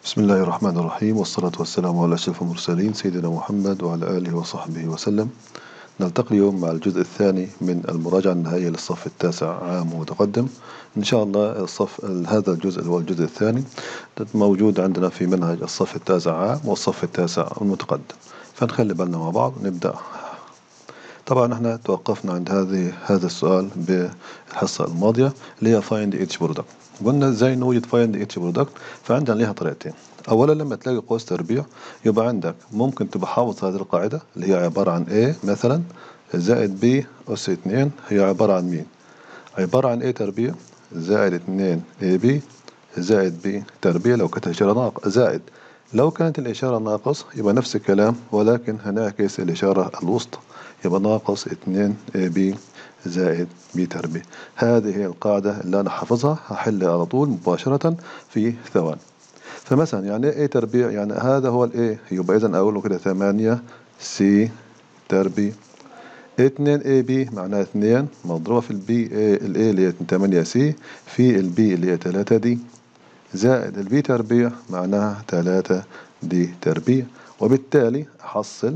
بسم الله الرحمن الرحيم والصلاة والسلام على أشرف المرسلين سيدنا محمد وعلى آله وصحبه وسلم نلتقي اليوم مع الجزء الثاني من المراجعة النهائية للصف التاسع عام ومتقدم إن شاء الله الصف هذا الجزء هو الجزء الثاني موجود عندنا في منهج الصف التاسع عام والصف التاسع المتقدم فنخلي بالنا مع بعض نبدأ طبعا احنا توقفنا عند هذه هذا السؤال بالحصة الماضية اللي هي find each product قلنا ازاي نوجد find each product فعندنا ليها طريقتين اولا لما تلاقي قوس تربيع يبقى عندك ممكن تبقى حافظ هذه القاعدة اللي هي عبارة عن A مثلا زائد B أس 2 هي عبارة عن مين عبارة عن A تربيع زائد 2 AB زائد B تربيع لو كانت الإشارة ناقص زائد لو كانت الإشارة ناقص يبقى نفس الكلام ولكن هنعكس الإشارة الوسطى يبقى ناقص 2 AB زائد B تربيع هذه هي القاعدة اللي أنا حافظها هحل على طول مباشرة في ثواني فمثلا يعني ايه تربيع يعني هذا هو الايه يبقى اذا اقول له كده 8 سي تربيع 2 اي بي معناها 2 مضروبة في البي الاي اللي هي 8 سي في البي اللي هي 3 دي زائد البي تربيع معناها 3 دي تربيع وبالتالي أحصل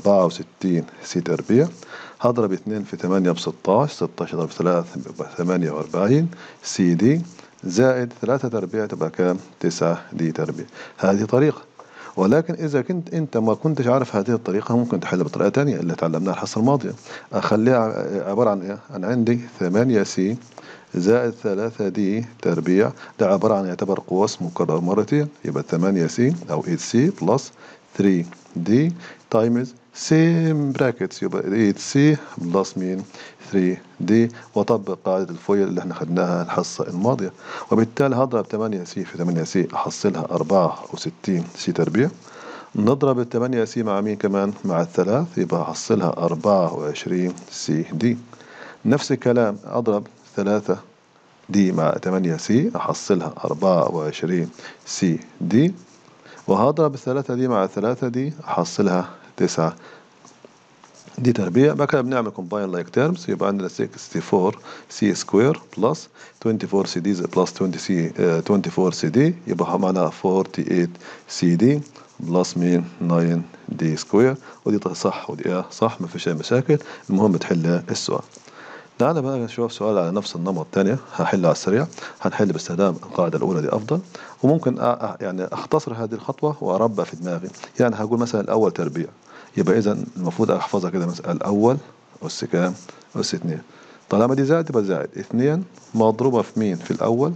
64 سي تربيع هضرب 2 في 8 ب 16 16 ضرب 3 يبقى 48 سي دي زائد ثلاثة تربيع تبقى كام؟ تسعة دي تربيع هذه طريقة ولكن إذا كنت أنت ما كنتش عارف هذه الطريقة ممكن تحل بطريقة تانية اللي تعلمناها الحصة الماضية أخليها عبارة عن إيه؟ أنا عندي ثمانية سي زائد ثلاثة دي تربيع ده عبارة عن يعتبر قوس مكرر مرتين يبقى ثمانية سي أو 8 سي بلس 3 دي تايمز سيم براكتس يبقى 8 سي بلس مين 3 دي واطبق قاعدة الفويل اللي احنا خدناها الحصة الماضية وبالتالي هضرب 8 سي في 8 سي احصلها 64 سي تربيع نضرب ال 8 سي مع مين كمان مع الثلاث يبقى احصلها 24 سي دي نفس الكلام اضرب 3 دي مع 8 سي احصلها 24 سي دي وهضرب الثلاثة دي مع الثلاثة دي أحصلها تسعة دي تربيع بعد كده بنعمل combine like terms يبقى عندنا 64 سي سكوير بلس 24 سي دي بلس 20 سي 24 سي دي يبقى معناها 48 سي دي بلس مين 9 دي سكوير ودي صح ودي ايه صح ما فيش اي مشاكل المهم تحل السؤال تعالى بقى نشوف سؤال على نفس النمط تاني هحله على السريع هنحل باستخدام القاعدة الأولى دي أفضل وممكن أ... يعني أختصر هذه الخطوة وأربع في دماغي يعني هقول مثلا الأول تربيع يبقى إذا المفروض أحفظها كده مثلا الأول أس كام؟ أس اتنين طالما دي زائد يبقى زائد اتنين مضروبة في مين؟ في الأول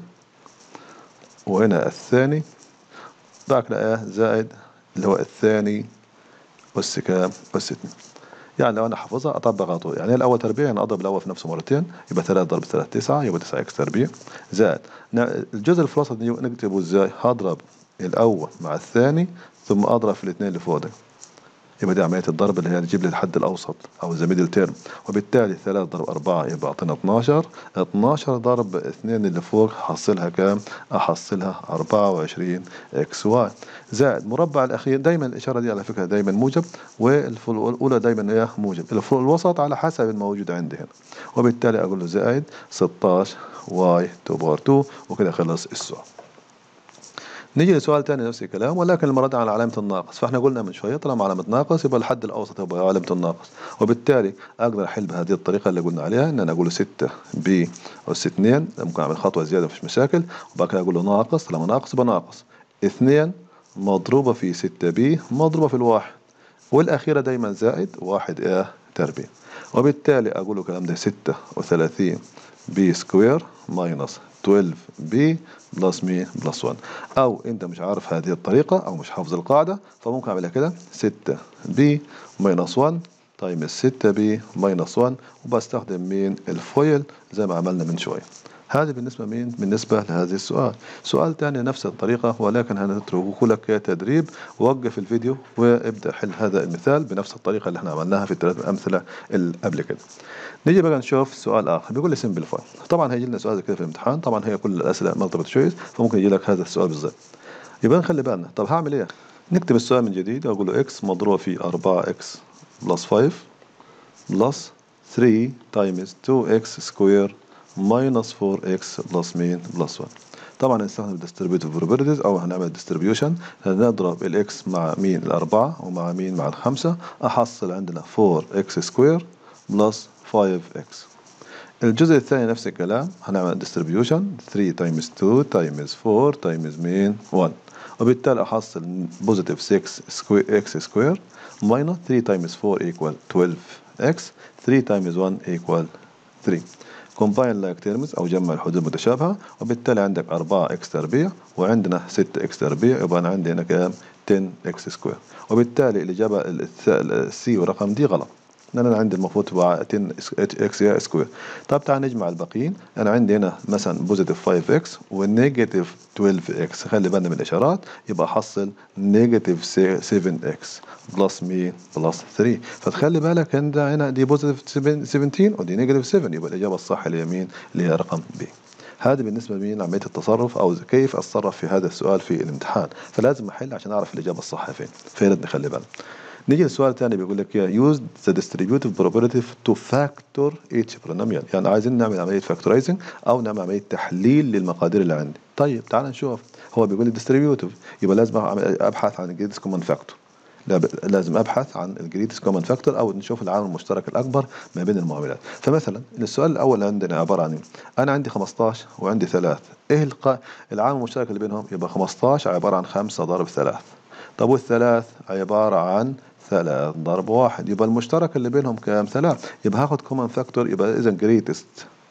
وهنا الثاني بعد كده إيه زائد اللي هو الثاني أس كام؟ أس اتنين يعني لو انا حافظها اطبق على طول يعني الاول تربيع يعني اضرب الاول في نفسه مرتين يبقى 3 ضرب 3 9 يبقى 9 اكس تربيع زائد الجزء الفلوسط نكتبه ازاي هضرب الاول مع الثاني ثم اضرب في الاثنين اللي فوق ده يبقى دي عمليه الضرب اللي هي تجيب لي الحد الاوسط او ذا ميدل تيرم وبالتالي 3 ضرب 4 يبقى اعطينا 12 12 ضرب 2 اللي فوق حصلها كام؟ احصلها 24 اكس واي زائد مربع الاخير دايما الاشاره دي على فكره دايما موجب والاولى دايما هي موجب الوسط على حسب الموجود عندي هنا وبالتالي اقول له زائد 16 واي 2 باور 2 وكده خلص السؤال نيجي لسؤال تاني نفس الكلام ولكن المرة دي على علامة الناقص فاحنا قلنا من شوية طالما علامة ناقص يبقى الحد الأوسط يبقى علامة الناقص وبالتالي أقدر أحل بهذه الطريقة اللي قلنا عليها إن أنا أقول 6 ب أس 2 ممكن أعمل خطوة زيادة مفيش مشاكل وبعد كده أقول له ناقص طالما ناقص يبقى ناقص 2 مضروبة في 6 ب مضروبة في الواحد والأخيرة دايما زائد واحد إيه تربيع وبالتالي أقول له الكلام ده 36 بي سكوير ماينس 12 بي بلس مي بلس 1 او انت مش عارف هذه الطريقة او مش حافظ القاعدة فممكن اعملها كده 6 بي ماينس 1 تايمز 6 بي ماينس 1 وبستخدم مين الفويل زي ما عملنا من شوية هذه بالنسبة مين بالنسبة لهذا السؤال سؤال تاني نفس الطريقة ولكن هنتركه لك كتدريب وقف الفيديو وابدأ حل هذا المثال بنفس الطريقة اللي احنا عملناها في الثلاث أمثلة اللي قبل كده نيجي بقى نشوف سؤال آخر بيقول لي سمبليفاي طبعا هيجي لنا سؤال كده في الامتحان طبعا هي كل الأسئلة مالتيبل تشويس فممكن يجي لك هذا السؤال بالظبط يبقى نخلي بالنا طب هعمل ايه نكتب السؤال من جديد واقول له اكس مضروبة في 4 اكس بلس 5 بلس 3 تايمز 2 اكس سكوير minus 4x plus مين plus 1 طبعا هنستخدم distributive probabilities أو هنعمل distribution هنضرب الإكس مع مين الأربعة ومع مين مع الخمسة أحصل عندنا 4x square plus 5x الجزء الثاني نفس الكلام هنعمل distribution 3 times 2 times 4 times مين 1 وبالتالي أحصل positive 6 square x square minus 3 times 4 equal 12x 3 times 1 equal 3 combine like terms أو جمع الحدود المتشابهة وبالتالي عندك 4 x تربيع وعندنا 6 x تربيع يبقى أنا عندي هنا كام 10 x سكوير وبالتالي الإجابة السي ورقم دي غلط لأن أنا عندي المفروض تبقى 10 اكس سكوير طب تعال نجمع الباقيين أنا عندي هنا مثلا بوزيتيف 5 اكس والنيجاتيف 12 اكس خلي بالنا من الإشارات يبقى أحصل نيجاتيف 7 اكس بلس مين بلس 3 فتخلي بالك عند هنا دي بوزيتيف 17 ودي نيجاتيف 7 يبقى الإجابة الصح اليمين اللي هي رقم بي هذا بالنسبة لمين لعملية التصرف أو كيف أتصرف في هذا السؤال في الامتحان فلازم أحل عشان أعرف الإجابة الصح فين فيا نخلي بالنا نيجي للسؤال الثاني بيقول لك use the distributive probability to factor each polynomial يعني عايزين نعمل عملية factorizing أو نعمل عملية تحليل للمقادير اللي عندي طيب تعال نشوف هو بيقول لي distributive يبقى لازم أبحث عن greatest common factor لازم ابحث عن الجريتست كومن فاكتور او نشوف العامل المشترك الاكبر ما بين المعاملات فمثلا السؤال الاول عندنا عباره عن انا عندي 15 وعندي 3 ايه العامل المشترك اللي بينهم يبقى 15 عباره عن 5 ضرب 3 طب والثلاث عباره عن ثلاث ضرب واحد يبقى المشترك اللي بينهم كام ثلاث يبقى هاخد كومن فاكتور يبقى اذا جريتست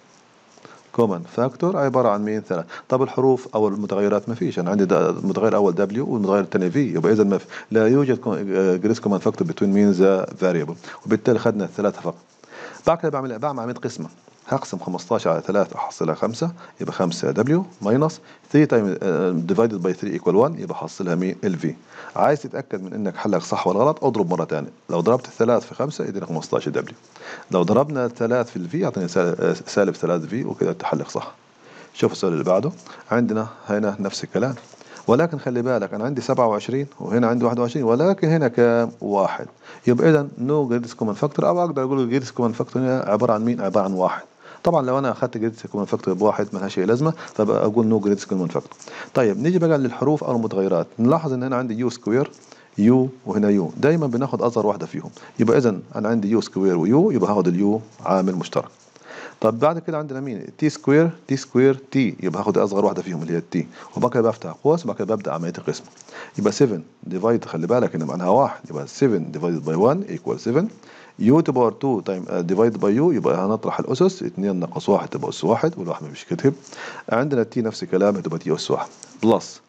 كومن فاكتور عبارة عن مين ثلاث طب الحروف أو المتغيرات ما فيش أنا عندي المتغير الأول دبليو والمتغير الثاني في يبقى إذا ما لا يوجد جريس كومن فاكتور بتوين مين ذا فاريبل وبالتالي خدنا الثلاثة فقط بعد كده بعمل بعمل عملية قسمة هقسم 15 على 3 احصلها 5 يبقى 5 دبليو ماينس 3 تايم ديفايدد باي 3 ايكوال 1 يبقى حصلها مين ال في عايز تتاكد من انك حلك صح ولا غلط اضرب مره ثانيه لو ضربت الثلاث في 5 يدينا 15 دبليو لو ضربنا الثلاث في الفي يعطيني سالب 3 في وكده تحلق صح شوف السؤال اللي بعده عندنا هنا نفس الكلام ولكن خلي بالك انا عندي 27 وهنا عندي 21 ولكن هنا كام واحد يبقى اذا نو جريتس كومن فاكتور او اقدر اقول الجريتس كومن فاكتور عباره عن مين عباره عن واحد طبعا لو انا اخدت جريدز كومن فاكتور بواحد ملهاش اي لازمه فبقى اقول نو جريدز كومن فاكتور طيب نيجي بقى للحروف او المتغيرات نلاحظ ان انا عندي يو سكوير يو وهنا يو دايما بناخد اصغر واحده فيهم يبقى اذا انا عندي يو سكوير ويو يبقى هاخد اليو عامل مشترك طب بعد كده عندنا مين تي سكوير تي سكوير تي يبقى هاخد اصغر واحده فيهم اللي هي التي وبعد كده بفتح قوس وبعد كده ببدا عمليه القسم يبقى 7 ديفايد خلي بالك ان معناها واحد يبقى 7 ديفايد باي 1 ايكوال 7 يو تو باور 2 تايم ديفايد باي يو يبقى هنطرح الاسس 2 ناقص 1 تبقى اس 1 والواحد مش كتب عندنا تي نفس الكلام هتبقى تي اس 1 بلس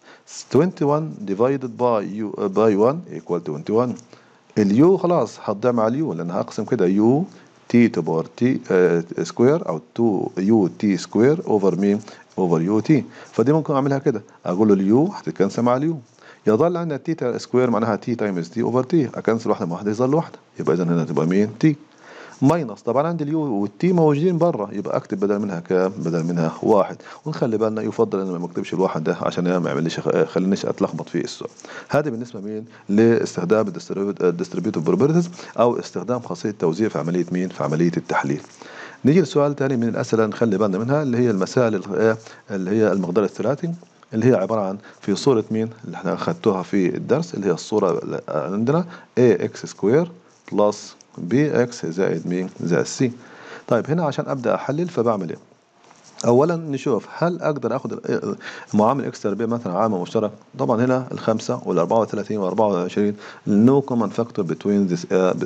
21 ديفايدد باي يو باي 1 ايكوال 21 اليو خلاص هتضيع مع اليو لان هقسم كده يو تي تو باور تي سكوير او 2 يو تي سكوير اوفر مين اوفر يو تي فدي ممكن اعملها كده اقول له اليو هتتكنسل مع اليو يظل عندنا تي سكوير معناها تي تايمز تي اوفر تي اكنسل واحده مع واحده يظل واحده يبقى اذا هنا تبقى مين تي ماينس طبعا عندي اليو والتي موجودين برا يبقى اكتب بدل منها كام بدل منها واحد ونخلي بالنا يفضل ان ما اكتبش الواحد ده عشان ما يعملش خلينيش اتلخبط في السؤال هذا بالنسبه مين لاستخدام الديستريبيوتيف بروبرتيز او استخدام خاصيه التوزيع في عمليه مين في عمليه التحليل نيجي لسؤال ثاني من الاسئله نخلي بالنا منها اللي هي المسائل اللي هي المقدار الثلاثي اللي هي عبارة عن في صورة مين اللي احنا أخدتوها في الدرس اللي هي الصورة اللي عندنا ax سكوير بلس bx زائد مين زائد c طيب هنا عشان أبدأ أحلل فبعمل إيه اولا نشوف هل اقدر اخذ معامل اكس تربيع مثلا عامل مشترك طبعا هنا الخمسه وال 34 وال 24 نو كومن فاكتور بتوين ذيس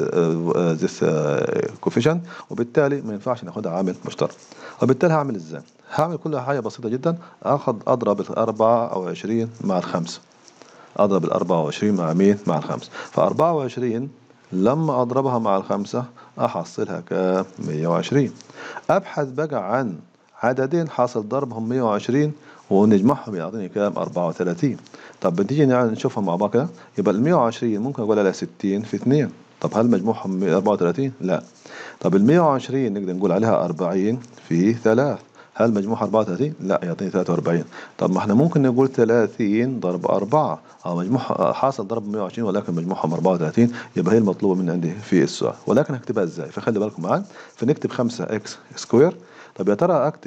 ذيس كوفيشنت وبالتالي ما ينفعش ناخدها عامل مشترك وبالتالي هعمل ازاي؟ هعمل كل حاجه بسيطه جدا اخذ اضرب ال 24 مع الخمسه اضرب ال 24 مع مين؟ مع الخمسه ف 24 لما اضربها مع الخمسه احصلها ك 120 ابحث بقى عن عددين حاصل ضربهم 120 ونجمعهم يعطيني كام 34 طب بتيجي نشوفهم مع بعض كده يبقى ال 120 ممكن اقول عليها 60 في 2 طب هل مجموعهم 34 لا طب ال 120 نقدر نقول عليها 40 في 3 هل مجموعها 34 لا يعطيني 43 طب ما احنا ممكن نقول 30 ضرب 4 او مجموع حاصل ضرب 120 ولكن مجموعهم 34 يبقى هي المطلوبه من عندي في السؤال ولكن هكتبها ازاي فخلي بالكم معايا فنكتب 5 اكس سكوير طب يا ترى اكتب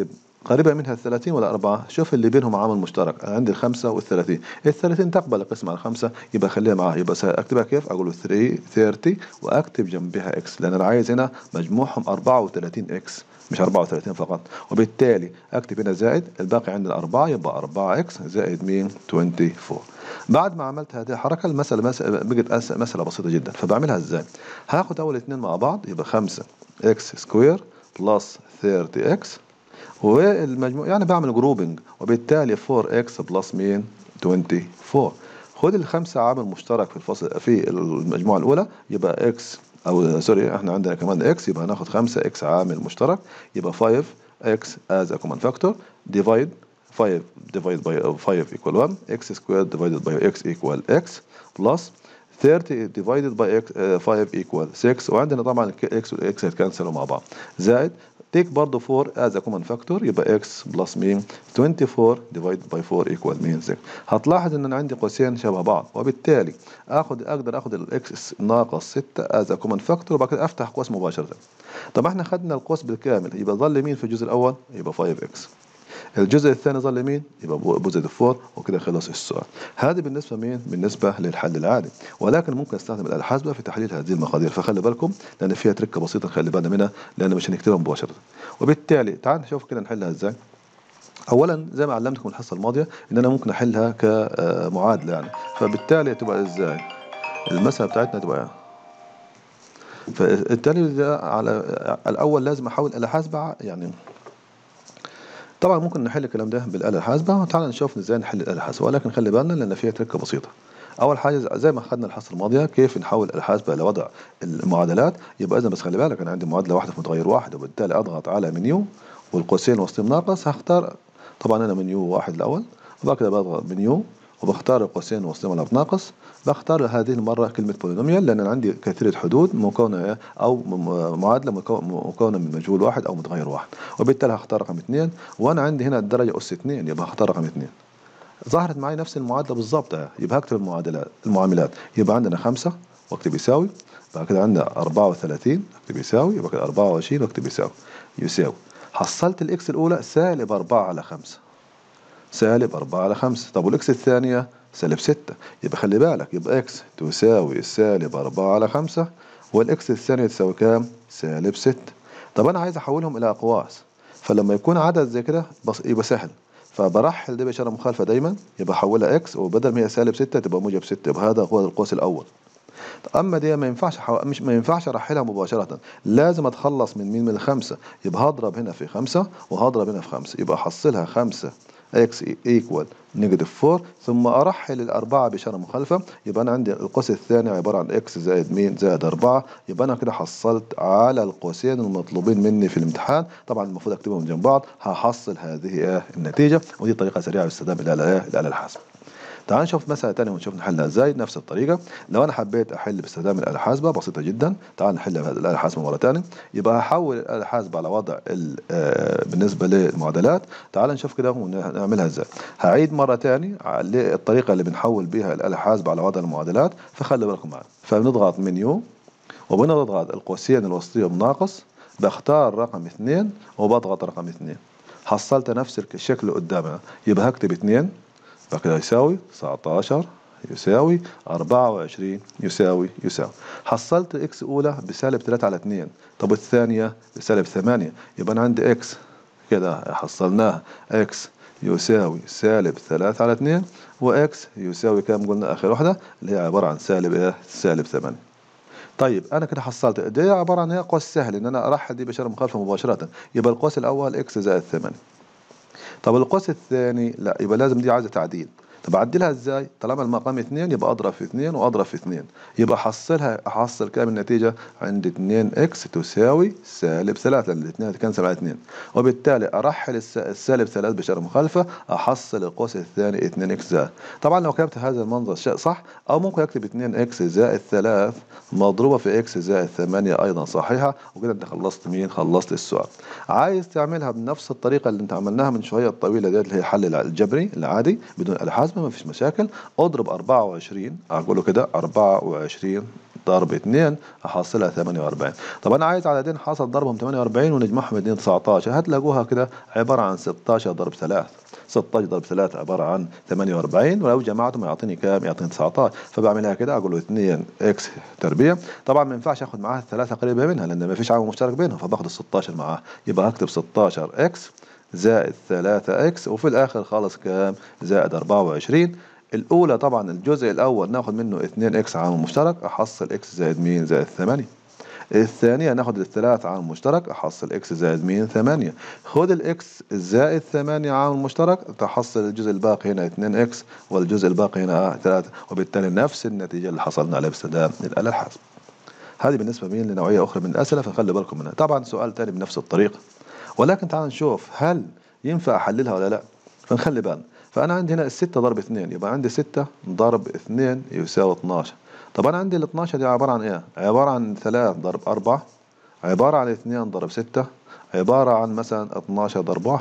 قريبة منها الثلاثين ولا أربعة شوف اللي بينهم عامل مشترك أنا عندي الخمسة والثلاثين الثلاثين تقبل القسم على الخمسة يبقى خليها معاها يبقى أكتبها كيف أقول 3 30 وأكتب جنبها إكس لأن أنا عايز هنا مجموعهم 34 إكس مش 34 فقط وبالتالي اكتب هنا زائد الباقي عندنا 4 يبقى 4 اكس زائد مين 24 بعد ما عملت هذه الحركة المسألة مسألة بقت مسألة بسيطة جدا فبعملها ازاي هاخد اول اثنين مع بعض يبقى 5 اكس سكوير بلس 30 اكس والمجموع يعني بعمل جروبنج وبالتالي 4 اكس بلس مين 24 خد الخمسة عامل مشترك في الفصل في المجموعة الأولى يبقى اكس او سوري احنا عندنا كمان اكس يبقى هناخد 5 اكس عامل مشترك يبقى 5 اكس as a common factor divide 5 divided by 5 equal 1 x squared divided by x equal x plus 30 divided by x uh, 5 equal 6 وعندنا طبعا x والاكس هيتكنسلوا مع بعض زائد تيك برضه 4 as a common factor يبقى x plus مين 24 divided by 4 equal مين 6 هتلاحظ ان انا عندي قوسين شبه بعض وبالتالي اخد اقدر اخد الاكس ناقص 6 as a common factor وبعد كده افتح قوس مباشره طب احنا خدنا القوس بالكامل يبقى ظل مين في الجزء الاول يبقى 5x الجزء الثاني ظل مين؟ يبقى بوزيتيف 4 وكده خلص السؤال. هذه بالنسبه مين؟ بالنسبه للحل العادي، ولكن ممكن استخدم الاله الحاسبه في تحليل هذه المقادير فخلي بالكم لان فيها تركه بسيطه نخلي بالنا منها لان مش هنكتبها مباشره. وبالتالي تعال نشوف كده نحلها ازاي. اولا زي ما علمتكم الحصه الماضيه ان انا ممكن احلها كمعادله يعني فبالتالي تبقى ازاي؟ المساله بتاعتنا تبقى فالتالي ده على الاول لازم احول اله حاسبه يعني طبعا ممكن نحل الكلام ده بالاله الحاسبه وتعالى نشوف ازاي نحل الاله الحاسبه ولكن خلي بالنا لان فيها تركه بسيطه اول حاجه زي ما اخذنا الحصه الماضيه كيف نحول الحاسبه لوضع المعادلات يبقى اذا بس خلي بالك انا عندي معادله واحده في متغير واحد وبالتالي اضغط على منيو والقوسين وسطهم ناقص هختار طبعا انا منيو واحد الاول وبعد كده بضغط منيو وبختار القوسين وسطهم على ناقص بختار هذه المرة كلمة بولينوميال لأن أنا عندي كثيرة حدود مكونة أو معادلة مكونة من مجهول واحد أو متغير واحد وبالتالي هختار رقم اثنين وأنا عندي هنا الدرجة أس اثنين يبقى هختار رقم اثنين ظهرت معي نفس المعادلة بالظبط يبقى هكتب المعادلات المعاملات يبقى عندنا خمسة واكتب يساوي بعد كده عندنا 34 اكتب يساوي يبقى كده 24 واكتب يساوي يساوي حصلت الاكس الأولى سالب 4 على 5 سالب 4 على 5 طب والاكس الثانية سالب 6 يبقى خلي بالك يبقى اكس تساوي سالب 4 على 5 والاكس الثانية تساوي كام؟ سالب 6 طب انا عايز احولهم الى اقواس فلما يكون عدد زي كده يبقى سهل فبرحل ده بإشارة مخالفة دايما يبقى احولها اكس وبدل ما هي سالب 6 تبقى موجب 6 يبقى هذا هو القوس الاول اما دي ما ينفعش حو... مش ما ينفعش ارحلها مباشره لازم اتخلص من مين من الخمسه يبقى هضرب هنا في خمسه وهضرب هنا في خمسه يبقى احصلها خمسه x equal نيجاتيف 4 ثم أرحل الأربعة بإشارة مخالفة يبقى أنا عندي القوس الثاني عبارة عن x زائد مين زائد 4 يبقى أنا كده حصلت على القوسين المطلوبين مني في الامتحان طبعا المفروض أكتبهم جنب بعض هحصل هذه النتيجة ودي طريقة سريعة باستخدام الآلة الآلة الحاسبة تعال نشوف مسألة تانية ونشوف نحلها ازاي نفس الطريقة لو انا حبيت احل باستخدام الآلة الحاسبة بسيطة جدا تعال نحلها بالآلة الحاسبة مرة تانية يبقى هحول الآلة الحاسبة على وضع بالنسبة للمعادلات تعال نشوف كده ونعملها ازاي هعيد مرة تاني الطريقة اللي بنحول بها الآلة الحاسبة على وضع المعادلات فخلي بالكم معنا فبنضغط منيو وبنضغط القوسين الوسطية ناقص بختار رقم اثنين وبضغط رقم اثنين حصلت نفس الشكل قدامنا يبقى هكتب اثنين فكده يساوي 19 يساوي 24 يساوي يساوي حصلت اكس اولى بسالب 3 على 2 طب الثانيه بسالب 8 يبقى انا عندي اكس كده حصلناها اكس يساوي سالب 3 على 2 واكس يساوي كام قلنا اخر واحده اللي هي عباره عن سالب ايه سالب 8 طيب انا كده حصلت دي عباره عن هي قوس سهل ان انا ارحل دي باشاره مخالفه مباشره يبقى القوس الاول اكس زائد 8 طب القوس الثاني لا يبقى لازم دي عايزه تعديل طب اعدلها ازاي طالما المقام اثنين يبقى اضرب في اثنين واضرب في اثنين يبقى احصلها احصل كام النتيجه عند 2 اكس تساوي سالب 3 لان الاثنين هتكنسل على 2 وبالتالي ارحل السالب 3 بشاره مخالفه احصل القوس الثاني 2 اكس زائد طبعا لو كتبت هذا المنظر شيء صح او ممكن اكتب 2 اكس زائد 3 مضروبه في اكس زائد 8 ايضا صحيحه وكده انت خلصت مين خلصت السؤال عايز تعملها بنفس الطريقه اللي انت عملناها من شويه الطويله ديت اللي هي حل الجبري العادي بدون الحاسبه ما فيش مشاكل اضرب 24 اقول له كده 24 ضرب 2 احصلها 48 طب انا عايز عددين حصل ضربهم 48 ونجمعهم 2 19 هتلاقوها كده عباره عن 16 ضرب 3 16 ضرب 3 عباره عن 48 ولو جمعتهم يعطيني كام يعطيني 19 فبعملها كده اقول له 2 اكس تربيع طبعا ما ينفعش اخد معاها الثلاثه قريبه منها لان ما فيش عامل مشترك بينهم فباخد ال 16 معاها يبقى هكتب 16 اكس زائد 3 اكس وفي الاخر خالص كام زائد 24 الاولى طبعا الجزء الاول ناخد منه 2 اكس عامل مشترك احصل اكس زائد مين زائد 8 الثانية ناخد الثلاث عامل مشترك أحصل إكس زائد مين ثمانية خد الإكس زائد ثمانية عامل مشترك تحصل الجزء الباقي هنا اتنين إكس والجزء الباقي هنا ثلاثة وبالتالي نفس النتيجة اللي حصلنا عليها باستخدام الآلة الحاسبة هذه بالنسبة مين لنوعية أخرى من الأسئلة فخلي بالكم منها طبعا سؤال تاني بنفس الطريقة ولكن تعال نشوف هل ينفع أحللها ولا لا فنخلي بالنا فأنا عندي هنا الستة ضرب اثنين يبقى عندي ستة ضرب اثنين يساوي 12 طب أنا عندي ال 12 دي عبارة عن إيه؟ عبارة عن 3 ضرب 4 عبارة عن 2 ضرب 6 عبارة عن مثلا 12 ضرب 1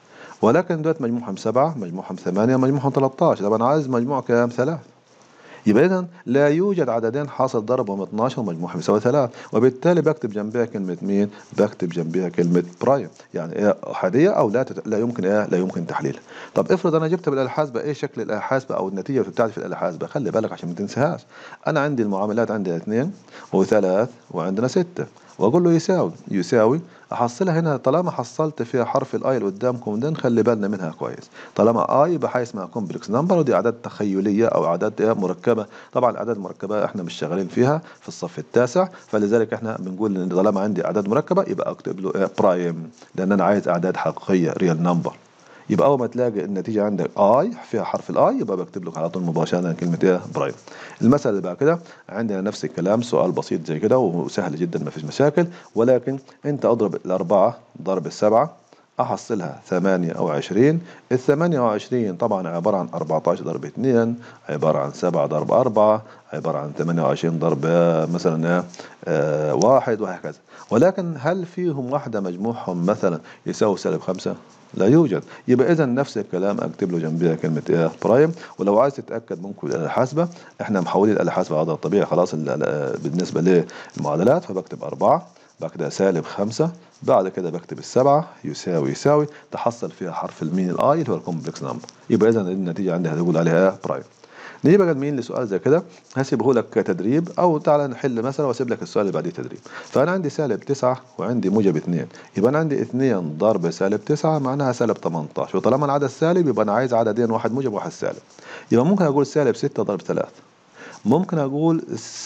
ولكن دلوقتي مجموعهم 7 مجموعهم 8 مجموعهم 13 طب أنا عايز مجموع كام؟ 3 يبقى إذا لا يوجد عددين حاصل ضربهم 12 ومجموعهم يساوي 3 وبالتالي بكتب جنبها كلمة مين؟ بكتب جنبها كلمة برايم يعني إيه أحادية أو لا تت... لا يمكن إيه؟ لا يمكن تحليلها طب افرض أنا جبت بالآلة الحاسبة إيه شكل الآلة الحاسبة أو النتيجة بتاعتي في الآلة الحاسبة خلي بالك عشان ما تنساهاش أنا عندي المعاملات عندي اثنين وثلاث وعندنا ستة واقول له يساوي يساوي احصلها هنا طالما حصلت فيها حرف الاي اللي قدامكم ده نخلي بالنا منها كويس طالما اي بحيث اسمها كومبلكس نمبر ودي اعداد تخيليه او اعداد مركبه طبعا الاعداد المركبه احنا مش شغالين فيها في الصف التاسع فلذلك احنا بنقول ان طالما عندي اعداد مركبه يبقى اكتب له برايم لان انا عايز اعداد حقيقيه ريال نمبر يبقى اول ما تلاقي النتيجه عندك اي فيها حرف الاي يبقى بكتب لك على طول مباشره كلمه ايه برايم المساله اللي بعد كده عندنا نفس الكلام سؤال بسيط زي كده وسهل جدا ما فيش مشاكل ولكن انت اضرب الاربعه ضرب السبعه أحصلها ثمانية أو عشرين الثمانية وعشرين طبعا عبارة عن أربعة عشر ضرب اثنين عبارة عن سبعة ضرب أربعة عبارة عن ثمانية وعشرين ضرب مثلا آه واحد وهكذا ولكن هل فيهم واحدة مجموعهم مثلا يساوي سالب خمسة؟ لا يوجد يبقى اذا نفس الكلام اكتب له جنبها كلمه ايه برايم ولو عايز تتاكد ممكن الاله الحاسبه احنا محولين الاله الحاسبه على الطبيعي خلاص بالنسبه للمعادلات فبكتب أربعة بعد كده سالب خمسة بعد كده بكتب السبعة يساوي يساوي تحصل فيها حرف المين الاي اللي هو الكومبلكس نمبر يبقى اذا النتيجه عندي هتقول عليها برايم نيجي بقى مين لسؤال زي كده هسيبه لك كتدريب او تعالى نحل مثلا واسيب لك السؤال اللي بعديه تدريب فانا عندي سالب 9 وعندي موجب 2 يبقى انا عندي 2 ضرب سالب 9 معناها سالب 18 وطالما العدد سالب يبقى انا عايز عددين واحد موجب وواحد سالب يبقى ممكن اقول سالب 6 ضرب 3 ممكن اقول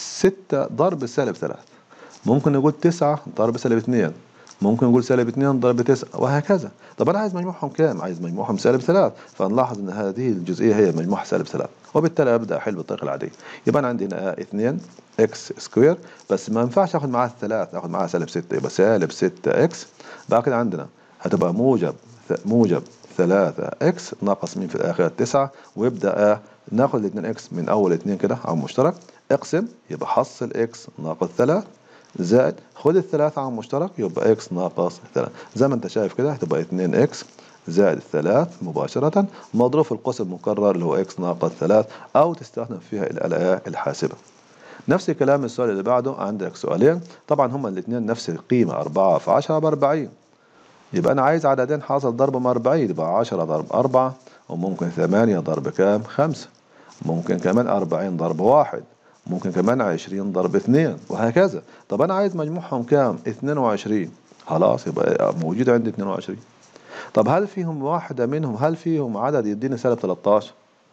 6 ضرب سالب 3 ممكن نقول 9 ضرب سالب 2 ممكن نقول سالب 2 ضرب 9 وهكذا طب انا عايز مجموعهم كام عايز مجموعهم سالب 3 فنلاحظ ان هذه الجزئيه هي مجموعها سالب 3 وبالتالي ابدا احل بالطريقه العاديه يبقى انا عندي هنا 2 اكس سكوير بس ما ينفعش اخد معاها الثلاث اخد معاها سالب 6 يبقى سالب 6 اكس بعد كده عندنا هتبقى موجب موجب 3 اكس ناقص مين في الاخر 9 ويبدا ناخد الاثنين اكس من اول اثنين كده او مشترك اقسم يبقى حصل اكس ناقص 3 زائد خد الثلاثة عن مشترك يبقى اكس ناقص 3 زي ما انت شايف كده هتبقى 2 اكس زائد الثلاث مباشرة مضروب في القوس المكرر اللي هو اكس ناقص 3 او تستخدم فيها الآلة الحاسبة نفس الكلام السؤال اللي بعده عندك سؤالين طبعا هما الاثنين نفس القيمة 4 في 10 ب 40 يبقى انا عايز عددين حاصل ضربهم 40 يبقى 10 ضرب 4 وممكن 8 ضرب كام 5 ممكن كمان 40 ضرب 1 ممكن كمان 20 ضرب 2 وهكذا طب انا عايز مجموعهم كام 22 خلاص يبقى موجود عندي 22 طب هل فيهم واحدة منهم هل فيهم عدد يديني سالب 13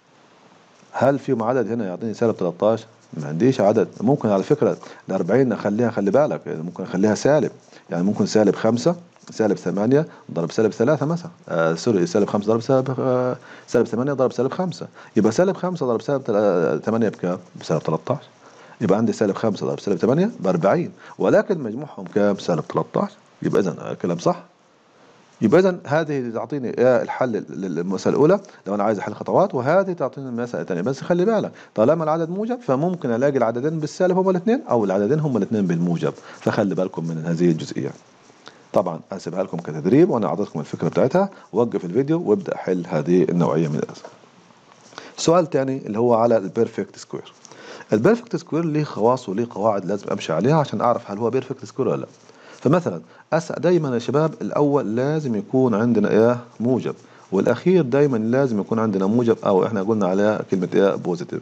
هل فيهم عدد هنا يعطيني سالب 13 ما عنديش عدد ممكن على فكرة ال 40 اخليها خلي بالك ممكن اخليها سالب يعني ممكن سالب 5 سالب 8 ضرب سالب 3 مثلا آه سوري سالب 5 ضرب سالب آه سالب 8 ضرب سالب 5 يبقى سالب 5 ضرب سالب 8 بكام؟ بسالب 13 يبقى عندي سالب 5 ضرب سالب 8 ب 40 ولكن مجموعهم كام؟ سالب 13 يبقى اذا الكلام صح يبقى اذا هذه تعطيني الحل للمساله الاولى لو انا عايز احل خطوات وهذه تعطيني المساله الثانيه بس خلي بالك طالما العدد موجب فممكن الاقي العددين بالسالب هما الاثنين او العددين هما الاثنين بالموجب فخلي بالكم من هذه الجزئيه طبعا اسيبها لكم كتدريب وانا اعطيتكم الفكره بتاعتها وقف الفيديو وابدا حل هذه النوعيه من الاسئله السؤال الثاني اللي هو على البيرفكت سكوير البيرفكت سكوير ليه خواص وليه قواعد لازم امشي عليها عشان اعرف هل هو بيرفكت سكوير ولا لا فمثلا أسأل دايما يا شباب الاول لازم يكون عندنا ايه موجب والاخير دايما لازم يكون عندنا موجب او احنا قلنا عليها كلمه ايه بوزيتيف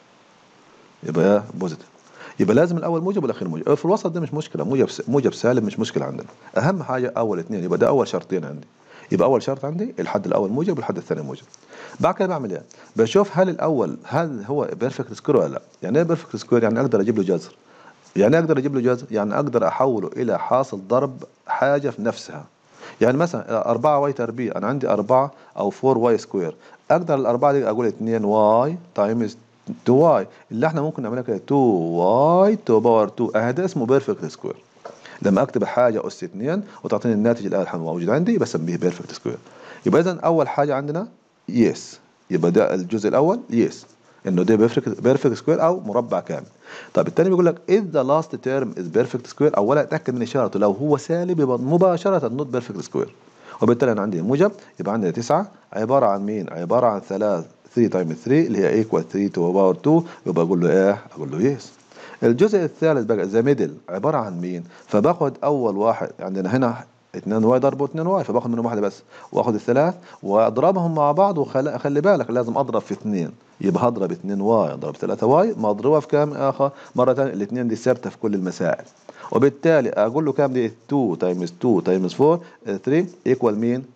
يبقى ايه بوزيتيف يبقى لازم الاول موجب والاخير موجب في الوسط ده مش مشكله موجب موجب سالب مش مشكله عندنا اهم حاجه اول اثنين يبقى ده اول شرطين عندي يبقى اول شرط عندي الحد الاول موجب والحد الثاني موجب بعد كده بعمل ايه بشوف هل الاول هل هو بيرفكت سكوير ولا لا يعني ايه بيرفكت سكوير يعني اقدر اجيب له جذر يعني اقدر اجيب له جذر يعني اقدر احوله الى حاصل ضرب حاجه في نفسها يعني مثلا 4 واي تربيع انا عندي 4 او 4 واي سكوير اقدر الاربعه دي اقول 2 واي تايمز 2 واي اللي احنا ممكن نعملها كده 2 واي تو باور 2 هذا اسمه بيرفكت سكوير لما اكتب حاجه اس 2 وتعطيني الناتج اللي موجود عندي بسميه بيرفكت سكوير يبقى اذا اول حاجه عندنا يس يبقى ده الجزء الاول يس انه ده بيرفكت بيرفكت سكوير او مربع كامل طب الثاني بيقول لك if the last term is perfect square اولا اتاكد من اشارته لو هو سالب يبقى مباشره نوت بيرفكت سكوير وبالتالي انا عندي موجب يبقى عندي 9 عباره عن مين عباره عن 3 3 تايم 3 اللي هي ايكوال 3 تو باور 2 يبقى اقول له ايه اقول له يس الجزء الثالث بقى ذا ميدل عباره عن مين فباخد اول واحد عندنا هنا 2 واي ضرب 2 واي فباخد منهم واحده بس واخد الثلاث واضربهم مع بعض وخلي بالك لازم اضرب في 2 يبقى هضرب 2 واي اضرب 3 واي مضروبه في كام اخر مره ثانيه الاثنين دي ثابته في كل المسائل وبالتالي اقول له كام دي 2 تايمز 2 تايمز 4 3 ايكوال مين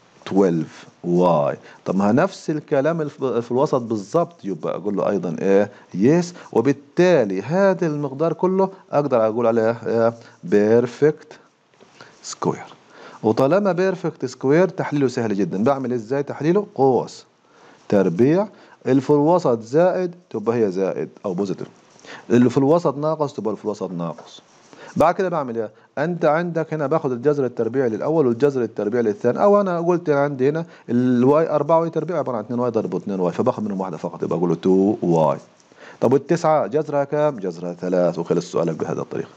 12 واي طب ما نفس الكلام في الوسط بالظبط يبقى اقول له ايضا ايه يس وبالتالي هذا المقدار كله اقدر اقول عليه بيرفكت سكوير وطالما بيرفكت سكوير تحليله سهل جدا بعمل ازاي تحليله قوس تربيع اللي في الوسط زائد تبقى هي زائد او بوزيتيف اللي في الوسط ناقص تبقى في الوسط ناقص بعد كده بعمل ايه انت عندك هنا باخد الجذر التربيعي للاول والجذر التربيعي للثاني او انا قلت عندي هنا الواي 4 واي تربيع عباره عن 2 واي ضرب 2 واي فباخد منهم واحده فقط يبقى اقول له 2 واي طب والتسعه جذرها كام جذرها 3 وخلص سؤالك بهذه الطريقه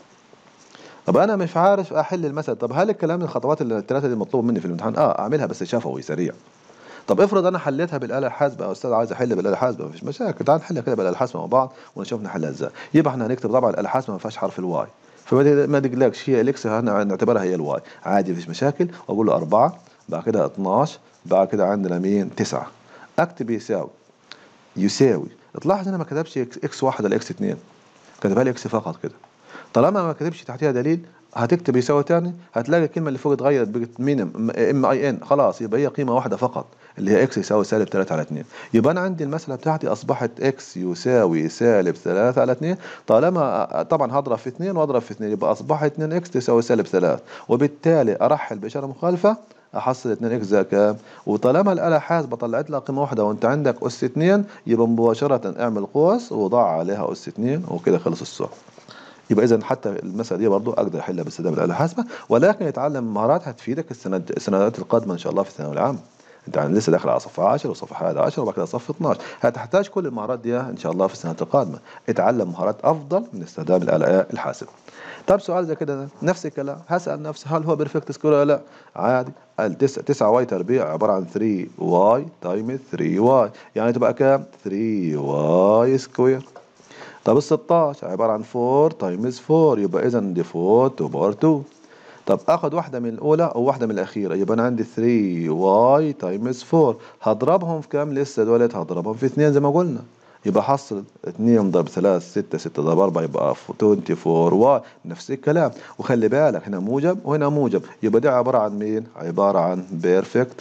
طب انا مش عارف احل المسألة طب هل الكلام الخطوات الثلاثه اللي مطلوب مني في الامتحان اه اعملها بس شفوي سريع طب افرض انا حليتها بالاله الحاسبه يا استاذ عايز احل بالاله الحاسبه مفيش مشاكل تعال نحلها كده بالاله الحاسبه مع بعض ونشوف نحلها ازاي يبقى احنا هنكتب طبعا الاله الحاسبه ما فيهاش حرف الواي فما تقلقش هي الاكس نعتبرها هي الواي عادي مفيش مشاكل واقول له 4 بعد كده 12 بعد كده عندنا مين 9 اكتب يساوي يساوي تلاحظ انا ما كتبش اكس واحد ولا اكس 2 كتبها لي اكس فقط كده طالما ما كتبش تحتها دليل هتكتب يساوي تاني هتلاقي الكلمه اللي فوق اتغيرت بقت مين ام اي ان خلاص يبقى هي قيمه واحده فقط اللي هي اكس يساوي سالب 3 على 2 يبقى انا عندي المساله بتاعتي اصبحت اكس يساوي سالب 3 على 2 طالما طبعا هضرب في 2 واضرب في 2 يبقى اصبحت 2 اكس تساوي سالب 3 وبالتالي ارحل باشاره مخالفه احصل 2 اكس زي كام وطالما الاله حاسبه طلعت لها قيمه واحده وانت عندك اس 2 يبقى مباشره اعمل قوس وضع عليها اس 2 وكده خلص السؤال يبقى اذا حتى المساله دي برضه اقدر احلها باستخدام الاله الحاسبه ولكن يتعلم مهارات هتفيدك السنوات السنوات القادمه ان شاء الله في الثانويه العامه انت يعني لسه داخل على صف 10 وصف 11 وبعد كده صف 12 هتحتاج كل المهارات دي ان شاء الله في السنوات القادمه اتعلم مهارات افضل من استخدام الاله الحاسبه طب سؤال زي كده نفس الكلام هسال نفسي هل هو بيرفكت سكوير ولا لا عادي التسعة 9 واي تربيع عباره عن 3 واي تايم 3 واي يعني تبقى كام 3 واي سكوير طب ال 16 عبارة عن 4 تايمز 4 يبقى إذا دي 4 تو باور 2 طب آخد واحدة من الأولى أو واحدة من الأخيرة يبقى أنا عندي 3 واي تايمز 4 هضربهم في كام لسه دولت هضربهم في 2 زي ما قلنا يبقى حصل 2 ضرب 3 6 6 ضرب 4 يبقى 24 واي نفس الكلام وخلي بالك هنا موجب وهنا موجب يبقى دي عبارة عن مين؟ عبارة عن بيرفكت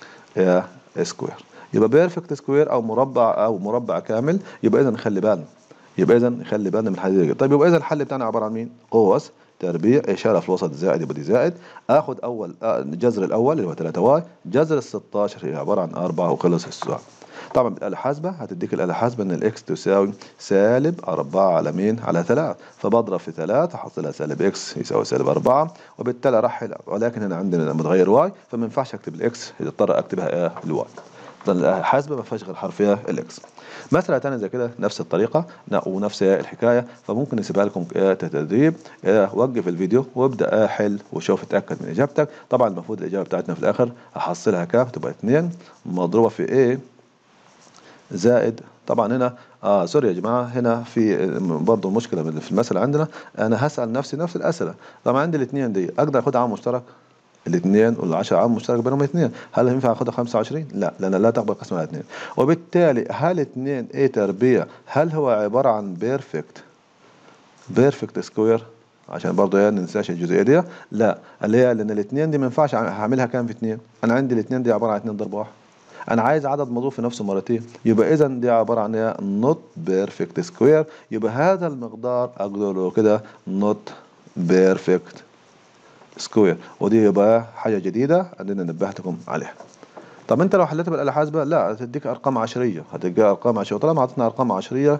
سكوير يبقى بيرفكت سكوير أو مربع أو مربع كامل يبقى إذا خلي بالنا يبقى اذا نخلي بالنا من الحل دي طيب يبقى اذا الحل بتاعنا عباره عن مين قوس تربيع اشاره في الوسط زائد يبقى دي زائد اخد اول الجذر الاول اللي هو 3 واي جذر ال 16 هي عباره عن 4 وخلص السؤال طبعا بالاله الحاسبه هتديك الاله الحاسبه ان الاكس تساوي سالب 4 على مين على 3 فبضرب في 3 احصلها سالب اكس يساوي سالب 4 وبالتالي ارحل ولكن هنا عندنا متغير واي فما ينفعش اكتب الاكس اضطر اكتبها ايه الواي الحاسبه ما فيهاش غير حرفيه الاكس مسألة تانية زي كده نفس الطريقة ونفس الحكاية فممكن نسيبها لكم كتدريب وقف الفيديو وابدأ حل وشوف اتأكد من إجابتك طبعا المفروض الإجابة بتاعتنا في الآخر هحصلها كام تبقى 2 مضروبة في A زائد طبعا هنا اه سوري يا جماعه هنا في برضه مشكله في المساله عندنا انا هسال نفسي نفس الاسئله طبعا عندي الاثنين دي اقدر اخد عامل مشترك الاثنين وال10 عام مشترك بينهم اثنين هل ينفع اخدها 25 لا لان لا تقبل قسم على اثنين وبالتالي هل اثنين اي تربيع هل هو عباره عن بيرفكت بيرفكت سكوير عشان برضه يعني ننساش الجزئيه دي لا اللي هي لان الاثنين دي ما ينفعش هعملها كام في اثنين انا عندي الاثنين دي عباره عن اثنين ضرب واحد انا عايز عدد مضروب في نفسه مرتين يبقى اذا دي عباره عن ايه نوت بيرفكت سكوير يبقى هذا المقدار اقول له كده نوت بيرفكت سكوير ودي يبقى حاجه جديده عندنا نبهتكم عليها طب انت لو حليتها بالاله الحاسبه لا هتديك ارقام عشريه هتديك ارقام عشريه طالما اعطتنا ارقام عشريه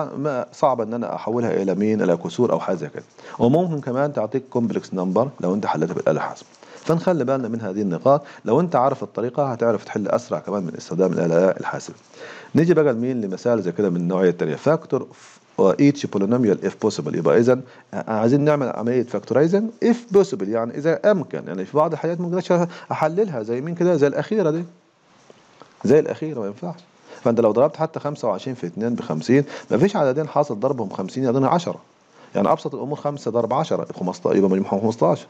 صعب ان انا احولها الى مين الى كسور او حاجه زي كده وممكن كمان تعطيك كومبلكس نمبر لو انت حليتها بالاله الحاسبه فنخلي بالنا من هذه النقاط لو انت عارف الطريقه هتعرف تحل اسرع كمان من استخدام الاله الحاسبه نيجي بقى لمين لمثال زي كده من النوعيه الثانيه فاكتور each polynomial if possible يبقى اذا عايزين نعمل عمليه فاكتورايزنج if possible يعني اذا امكن يعني في بعض الحاجات ممكن احللها زي مين كده زي الاخيره دي زي الاخيره ما ينفعش فانت لو ضربت حتى 25 في 2 ب 50 ما فيش عددين حاصل ضربهم 50 يعطينا 10 يعني ابسط الامور 5 ضرب 10 15 يبقى مجموعهم 15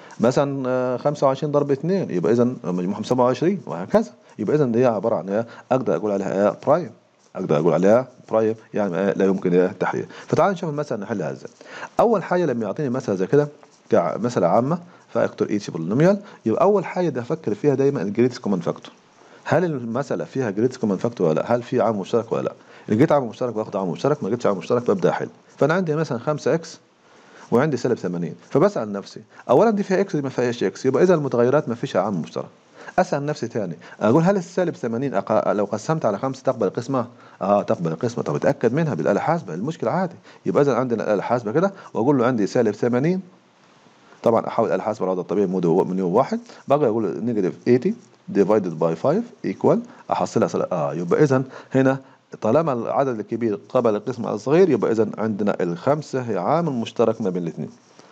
مثلا 25 ضرب 2 يبقى اذا مجموعهم 27 وهكذا يبقى اذا دي عباره عن ايه اقدر اقول عليها برايم اقدر اقول عليها برايم يعني لا يمكن التحليل فتعال نشوف المساله نحلها ازاي اول حاجه لما يعطيني مساله زي كده كمساله عامه فاكتور ايتش بولينوميال يبقى اول حاجه ده افكر فيها دايما الجريتس كومن فاكتور هل المساله فيها جريتس كومن فاكتور ولا لا هل في عامل مشترك ولا لا لقيت عامل مشترك باخد عامل مشترك ما لقيتش عامل مشترك ببدا احل فانا عندي مثلا 5 اكس وعندي سالب 80 فبسال نفسي اولا دي فيها اكس دي ما فيهاش اكس يبقى اذا المتغيرات ما فيش عامل مشترك اسال نفسي تاني اقول هل السالب 80 أق... لو قسمت على 5 تقبل القسمه اه تقبل القسمه طب اتاكد منها بالاله الحاسبه المشكله عادي يبقى اذا عندنا الاله الحاسبه كده واقول له عندي سالب 80 طبعا احول الاله الحاسبه الوضع الطبيعي من يوم واحد بقى اقول نيجاتيف 80 ديفايدد باي 5 ايكوال احصلها سل... اه يبقى اذا هنا طالما العدد الكبير قبل القسمة الصغير يبقى إذا عندنا الخمسة هي عامل مشترك ما بين الاثنين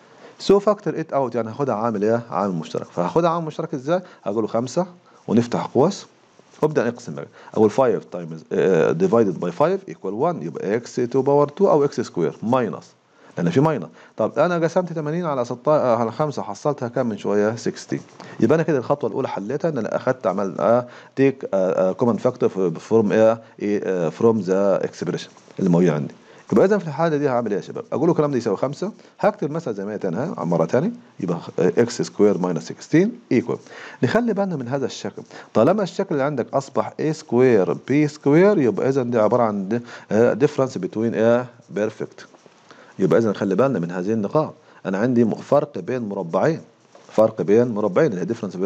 سو فاكتور ات اوت يعني هاخدها عامل ايه؟ عامل مشترك فهاخدها عامل مشترك ازاي؟ هقول له 5 ونفتح قوس وابدا نقسم بقى اقول 5 تايمز ديفايدد باي 5 ايكوال 1 يبقى اكس تو باور 2 او اكس سكوير ماينس لان في ماينس طب انا قسمت 80 على 16 على 5 حصلتها كام من شويه 60 يبقى انا كده الخطوه الاولى حليتها ان انا اخدت عمل تيك كومن فاكتور فروم ايه فروم ذا اكسبريشن اللي موجود عندي يبقى اذا في الحاله دي هعمل ايه يا شباب؟ اقول له الكلام ده يساوي 5 هكتب مثلا زي ما هي تاني مره ثانيه يبقى اكس سكوير ماينس 16 ايكوال نخلي بالنا من هذا الشكل طالما الشكل اللي عندك اصبح a سكوير b سكوير يبقى اذا دي عباره عن ديفرنس بتوين ايه بيرفكت يبقى اذا خلي بالنا من هذه النقاط انا عندي فرق بين مربعين فرق بين مربعين اللي هي ديفرنس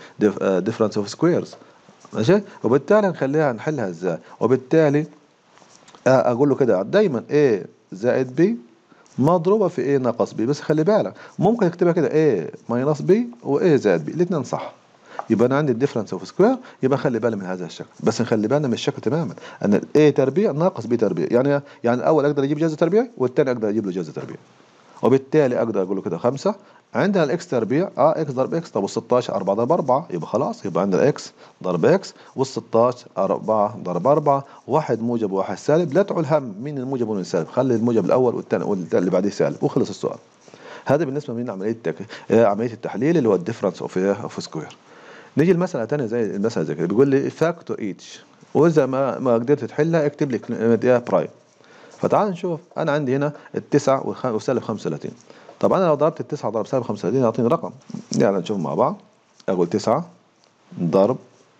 ديفرنس اوف سكويرز ماشي وبالتالي نخليها نحلها ازاي وبالتالي اقول له كده دايما A زائد B مضروبه في A ناقص B بس خلي بالك ممكن اكتبها كده A ماينس B و A زائد B الاثنين صح يبقى انا عندي الديفرنس اوف سكوير يبقى خلي بالي من هذا الشكل بس نخلي بالنا من الشكل تماما ان ال A تربيع ناقص B تربيع يعني يعني الاول اقدر اجيب جذر تربيعي والثاني اقدر اجيب له جذر تربيعي وبالتالي اقدر اقول له كده 5 عندنا الاكس تربيع اه اكس ضرب اكس طب وال 16 4 ضرب 4 يبقى خلاص يبقى عندنا اكس ضرب اكس وال 16 4 ضرب 4 واحد موجب وواحد سالب لا تعول هم مين الموجب ومين السالب خلي الموجب الاول والثاني والثاني اللي بعديه سالب وخلص السؤال هذا بالنسبه من عمليه التك... عمليه التحليل اللي هو الديفرنس اوف اوف سكوير نيجي المساله ثانيه زي المساله زي كده بيقول لي فاكتور ايتش واذا ما ما قدرت تحلها اكتب لي برايم فتعال نشوف انا عندي هنا التسعة وسالب 35 طب انا لو ضربت التسعة ضرب سالب 35 يعطيني رقم يعني نشوف مع بعض اقول تسعة ضرب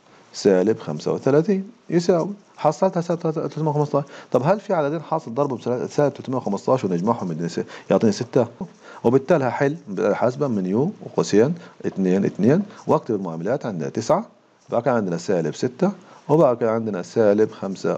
سالب 35 يساوي حصلتها سالب 315 طب هل في عددين حاصل ضربهم سالب 315 ونجمعهم يعطيني 6 وبالتالي هحل بالحاسبة من يو وقوسين 2 2 واكتب المعاملات عندنا 9 بقى كان عندنا سالب 6 وبقى كان عندنا سالب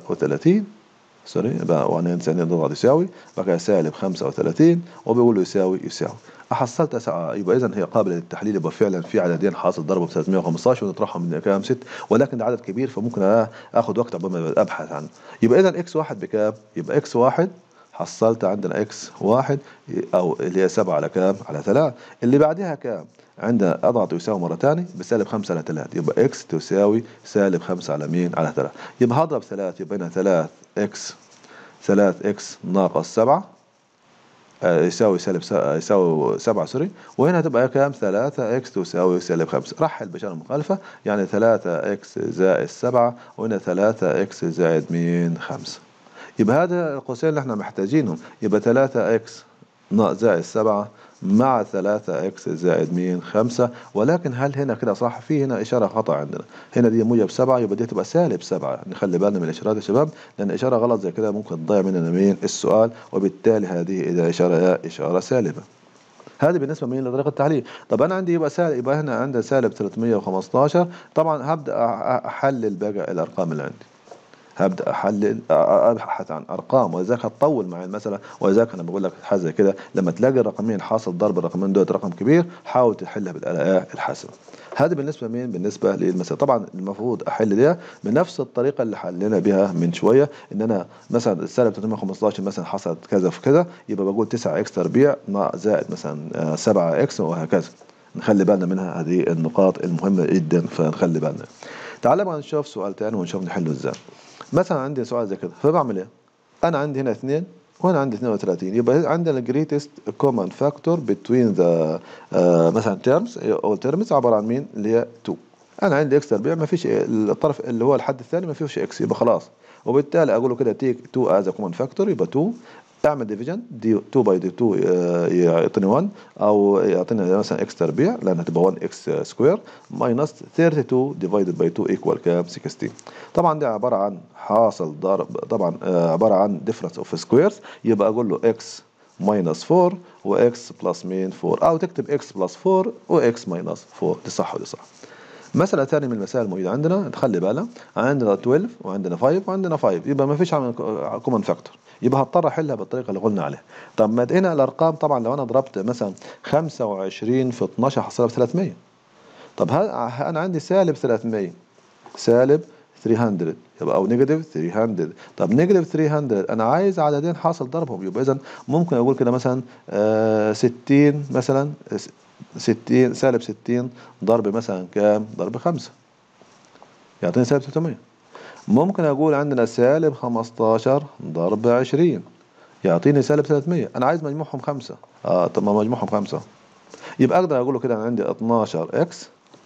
35 سوري بقى وانا انسان ضغط يساوي بقى كده سالب 35 وبيقول له يساوي يساوي حصلت أسعى يبقى اذا هي قابله للتحليل يبقى فعلا في عددين حاصل ضربه ب 315 ونطرحهم من كام 6 ولكن ده عدد كبير فممكن اخد وقت قبل ما ابحث عنه يبقى اذا اكس واحد بكام؟ يبقى اكس واحد حصلت عندنا اكس واحد او اللي هي سبعة على كام على ثلاث اللي بعدها كام عندنا اضغط يساوي مرة ثانية بسالب خمسة على ثلاث يبقى اكس تساوي سالب خمسة على مين على ثلاث يبقى هضرب ثلاث يبقى هنا ثلاث اكس ثلاث اكس ناقص سبعة آه، يساوي سالب يساوي سبعة سوري وهنا هتبقى كام ثلاثة اكس تساوي سالب خمسة رحل بشار المخالفة يعني ثلاثة اكس زائد سبعة وهنا ثلاثة اكس زائد مين خمسة يبقى هذا القوسين اللي احنا محتاجينهم يبقى ثلاثة اكس زائد سبعة مع ثلاثة اكس زائد مين خمسة ولكن هل هنا كده صح في هنا إشارة خطأ عندنا هنا دي موجب سبعة يبقى دي تبقى سالب سبعة نخلي بالنا من الإشارات يا شباب لأن إشارة غلط زي كده ممكن تضيع مننا مين السؤال وبالتالي هذه إذا إشارة إشارة سالبة هذه بالنسبه مين لطريقه التحليل طب انا عندي يبقى سالب يبقى هنا عندي سالب 315 طبعا هبدا احلل بقى الارقام اللي عندي هبدا احلل ابحث عن ارقام ولذلك هتطول معي المساله ولذلك انا بقول لك حاجه زي كده لما تلاقي الرقمين حاصل ضرب الرقمين دول رقم كبير حاول تحلها بالاله الحاسبه هذه بالنسبه مين بالنسبه للمساله طبعا المفروض احل ده بنفس الطريقه اللي حلينا بها من شويه ان انا مثلا السالب 315 مثلا حصلت كذا في كذا يبقى بقول 9 اكس تربيع زائد مثلا 7 اكس وهكذا نخلي بالنا منها هذه النقاط المهمه جدا فنخلي بالنا تعال بقى نشوف سؤال تاني ونشوف نحله ازاي مثلا عندي سؤال زي كده فبعمل ايه انا عندي هنا اثنين وهنا عندي 32 يبقى عندنا greatest common factor between the uh, مثلا terms او terms عباره عن مين اللي هي 2 انا عندي اكس تربيع ما فيش الطرف اللي هو الحد الثاني ما فيهوش اكس يبقى خلاص وبالتالي اقول له كده تيك 2 از كومن فاكتور يبقى 2 اعمل ديفيجن دي 2 باي دي 2 يعطيني 1 او يعطيني مثلا اكس تربيع لانها تبقى 1 اكس سكوير ماينس 32 ديفايدد باي 2 ايكوال كام 16 طبعا دي عباره عن حاصل ضرب طبعا آه، عباره عن ديفرنس اوف سكويرز يبقى اقول له اكس ماينس 4 واكس بلس مين 4 او تكتب اكس بلس 4 واكس ماينس 4 دي صح ودي صح مسألة ثانية من المسائل الموجودة عندنا تخلي بالك عندنا 12 وعندنا 5 وعندنا 5 يبقى ما فيش كومن فاكتور يبقى هضطر احلها بالطريقه اللي قلنا عليها طب ما هنا الارقام طبعا لو انا ضربت مثلا 25 في 12 هحصلها ب 300 طب انا عندي سالب 300 سالب 300 يبقى او نيجاتيف 300 طب نيجاتيف 300 انا عايز عددين حاصل ضربهم يبقى اذا ممكن اقول كده مثلا آه 60 مثلا 60 سالب 60 ضرب مثلا كام ضرب 5 يعطيني سالب 300 ممكن أقول عندنا سالب 15 ضرب 20 يعطيني سالب 300 أنا عايز مجموعهم خمسة آه طب ما مجموعهم خمسة يبقى أقدر أقول له كده أنا عندي 12 إكس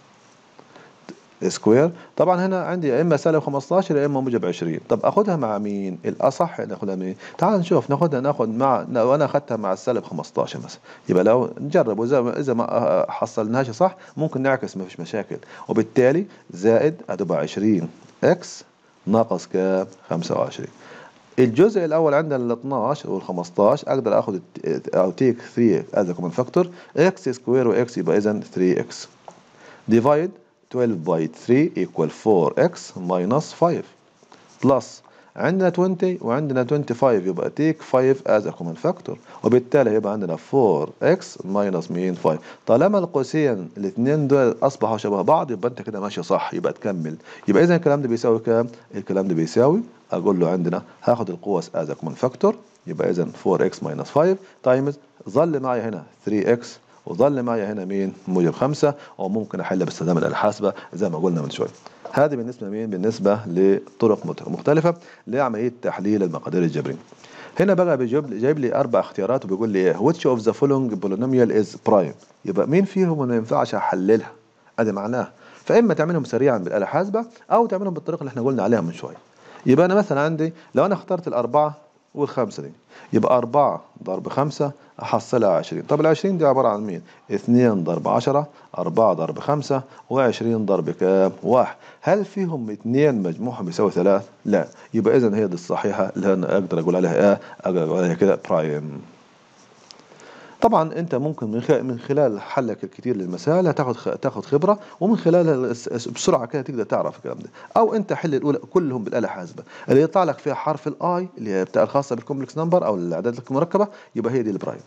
سكوير طبعا هنا عندي يا اما سالب 15 يا اما موجب 20 طب اخدها مع مين الاصح ناخدها مين تعال نشوف ناخدها ناخد مع لو انا اخدتها مع السالب 15 مثلا يبقى لو نجرب واذا اذا ما حصلناهاش صح ممكن نعكس ما فيش مشاكل وبالتالي زائد هتبقى 20 اكس ناقص كام 25 الجزء الاول عندنا ال 12 وال 15 اقدر اخذ او تيك 3 از كومن فاكتور اكس سكوير واكس يبقى اذا 3 اكس ديفايد 12 باي 3 equal 4x minus 5 بلس عندنا 20 وعندنا 25 يبقى تيك 5 as a common factor وبالتالي يبقى عندنا 4x minus مين 5 طالما القوسين الاثنين دول اصبحوا شبه بعض يبقى انت كده ماشي صح يبقى تكمل يبقى اذا الكلام ده بيساوي كام الكلام ده بيساوي اقول له عندنا هاخد القوس as a common factor يبقى اذا 4x minus 5 تايمز ظل معي هنا 3x وظل معي هنا مين موجب خمسة وممكن أحل باستخدام الآلة الحاسبة زي ما قلنا من شوية هذه بالنسبة لمين بالنسبة لطرق مختلفة لعملية تحليل المقادير الجبرية هنا بقى بيجيب جايب لي اربع اختيارات وبيقول لي ايه which of the following polynomial is prime يبقى مين فيهم ما ينفعش احللها ادي معناه فاما تعملهم سريعا بالاله الحاسبه او تعملهم بالطريقه اللي احنا قلنا عليها من شويه يبقى انا مثلا عندي لو انا اخترت الاربعه والخمسة دي يبقى أربعة ضرب خمسة أحصلها عشرين طب العشرين دي عبارة عن مين اثنين ضرب عشرة أربعة ضرب خمسة وعشرين ضرب كام واحد هل فيهم اثنين مجموعهم يساوي ثلاث لا يبقى إذا هي دي الصحيحة اللي أنا أقدر أقول عليها إيه أقدر أقول عليها كده برايم طبعا انت ممكن من خلال حلك الكثير للمسائل تاخذ تاخذ خبره ومن خلالها بسرعه كده تقدر تعرف الكلام ده او انت حل الاولى كلهم بالاله الحاسبه اللي يطلع لك فيها حرف الاي اللي هي بتاع الخاصه بالكومبلكس نمبر او الاعداد المركبه يبقى هي دي البرايم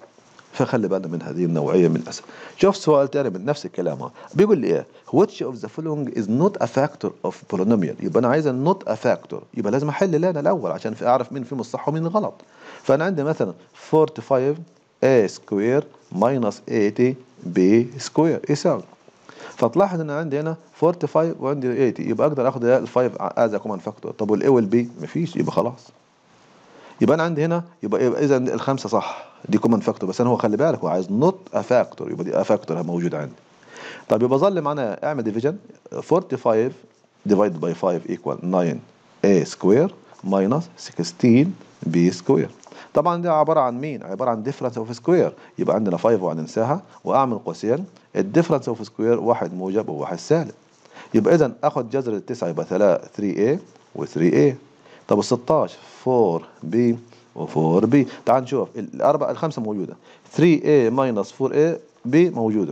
فخلي بالنا من هذه النوعية من الأسئلة شوف سؤال تاني من نفس الكلام بيقول لي إيه which of the following is not a factor of polynomial يبقى أنا عايز not a factor يبقى لازم أحل أنا الأول عشان في أعرف مين فيهم الصح ومين الغلط فأنا عندي مثلا 45 a square minus 80 b square يساوي فتلاحظ ان عندي هنا 45 وعندي 80 يبقى اقدر اخد ال 5 از كومن فاكتور طب والاي والبي مفيش يبقى خلاص يبقى انا عندي هنا يبقى, يبقى اذا الخمسه صح دي كومن فاكتور بس انا هو خلي بالك هو عايز نوت ا فاكتور يبقى دي ا فاكتور موجود عندي طب يبقى ظل معانا اعمل ديفيجن 45 divided by 5 equal 9 a square minus 16 b square طبعا ده عباره عن مين عباره عن difference of square يبقى عندنا 5 وهننساها واعمل قوسين الديفرنس اوف سكوير واحد موجب وواحد سالب يبقى اذا اخد جذر التسعه يبقى 3 3a و 3a طب ال 16 4b و 4b تعال نشوف الاربعه الخمسه موجوده 3a minus 4a b موجوده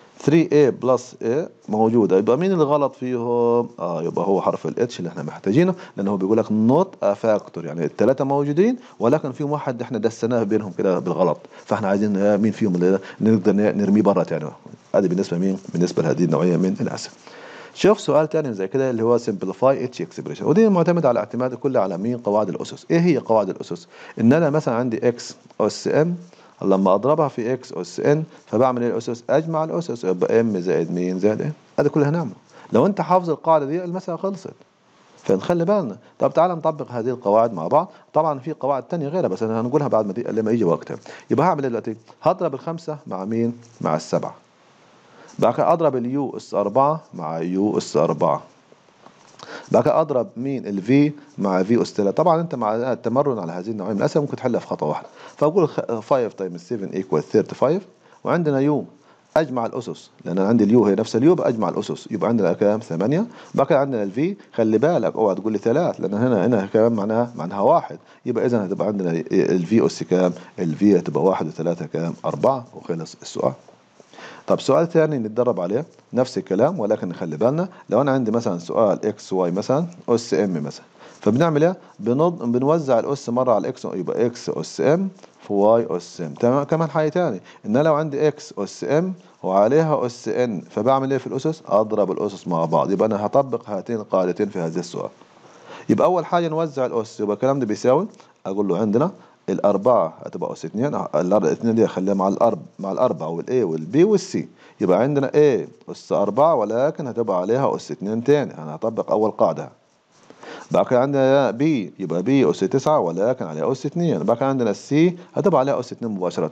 3a بلس a موجوده يبقى مين اللي غلط فيهم اه يبقى هو حرف الاتش اللي احنا محتاجينه لان هو بيقول لك نوت ا فاكتور يعني الثلاثه موجودين ولكن فيهم واحد احنا دسناه بينهم كده بالغلط فاحنا عايزين مين فيهم اللي نقدر نرميه بره تاني ادي بالنسبه مين بالنسبه لهذه النوعيه من الاسئله شوف سؤال تاني زي كده اللي هو سمبليفاي اتش اكسبريشن ودي معتمد على اعتماد كله على مين قواعد الاسس ايه هي قواعد الاسس ان انا مثلا عندي اكس اس ام لما اضربها في اكس اس ان فبعمل ايه الاسس اجمع الاسس يبقى ام زائد مين زائد ام هذا كله هنعمله لو انت حافظ القاعده دي المساله خلصت فنخلي بالنا طب تعالى نطبق هذه القواعد مع بعض طبعا في قواعد تانية غيرها بس انا هنقولها بعد ما لما يجي وقتها يبقى هعمل ايه دلوقتي هضرب الخمسه مع مين مع السبعه بعد كده اضرب اليو اس 4 مع يو اس 4 بعد كده اضرب مين الفي مع في اس 3 طبعا انت مع التمرن على هذه النوعيه من الاسئله ممكن تحلها في خطوه واحده فاقول 5 تايمز 7 ايكوال 35 وعندنا يو اجمع الاسس لان انا عندي اليو هي نفس اليو باجمع الاسس يبقى عندنا كام 8 بعد كده عندنا الفي خلي بالك اوعى تقول لي 3 لان هنا هنا كام معناها معناها واحد يبقى اذا هتبقى عندنا الفي اس كام الفي هتبقى 1 و3 كام 4 وخلص السؤال طب سؤال ثاني نتدرب عليه نفس الكلام ولكن نخلي بالنا لو انا عندي مثلا سؤال اكس واي مثلا اس ام مثلا فبنعمل ايه بنض... بنوزع الاس مره على الاكس يبقى اكس اس ام في واي اس ام تمام كمان حاجه ثانيه ان لو عندي اكس اس ام وعليها اس ان فبعمل ايه في الاسس اضرب الاسس مع بعض يبقى انا هطبق هاتين القاعدتين في هذا السؤال يبقى اول حاجه نوزع الاس يبقى الكلام ده بيساوي اقول له عندنا الأربعة هتبقى أس اتنين الاثنين دي أخليها مع الأرب مع الأربعة والإيه والبي والسي يبقى عندنا إيه أس أربعة ولكن هتبقى عليها أس اتنين تاني أنا هطبق أول قاعدة بعد كده عندنا بي يبقى بي أس تسعة ولكن عليها أس اتنين بعد كده عندنا السي هتبقى عليها أس اتنين مباشرة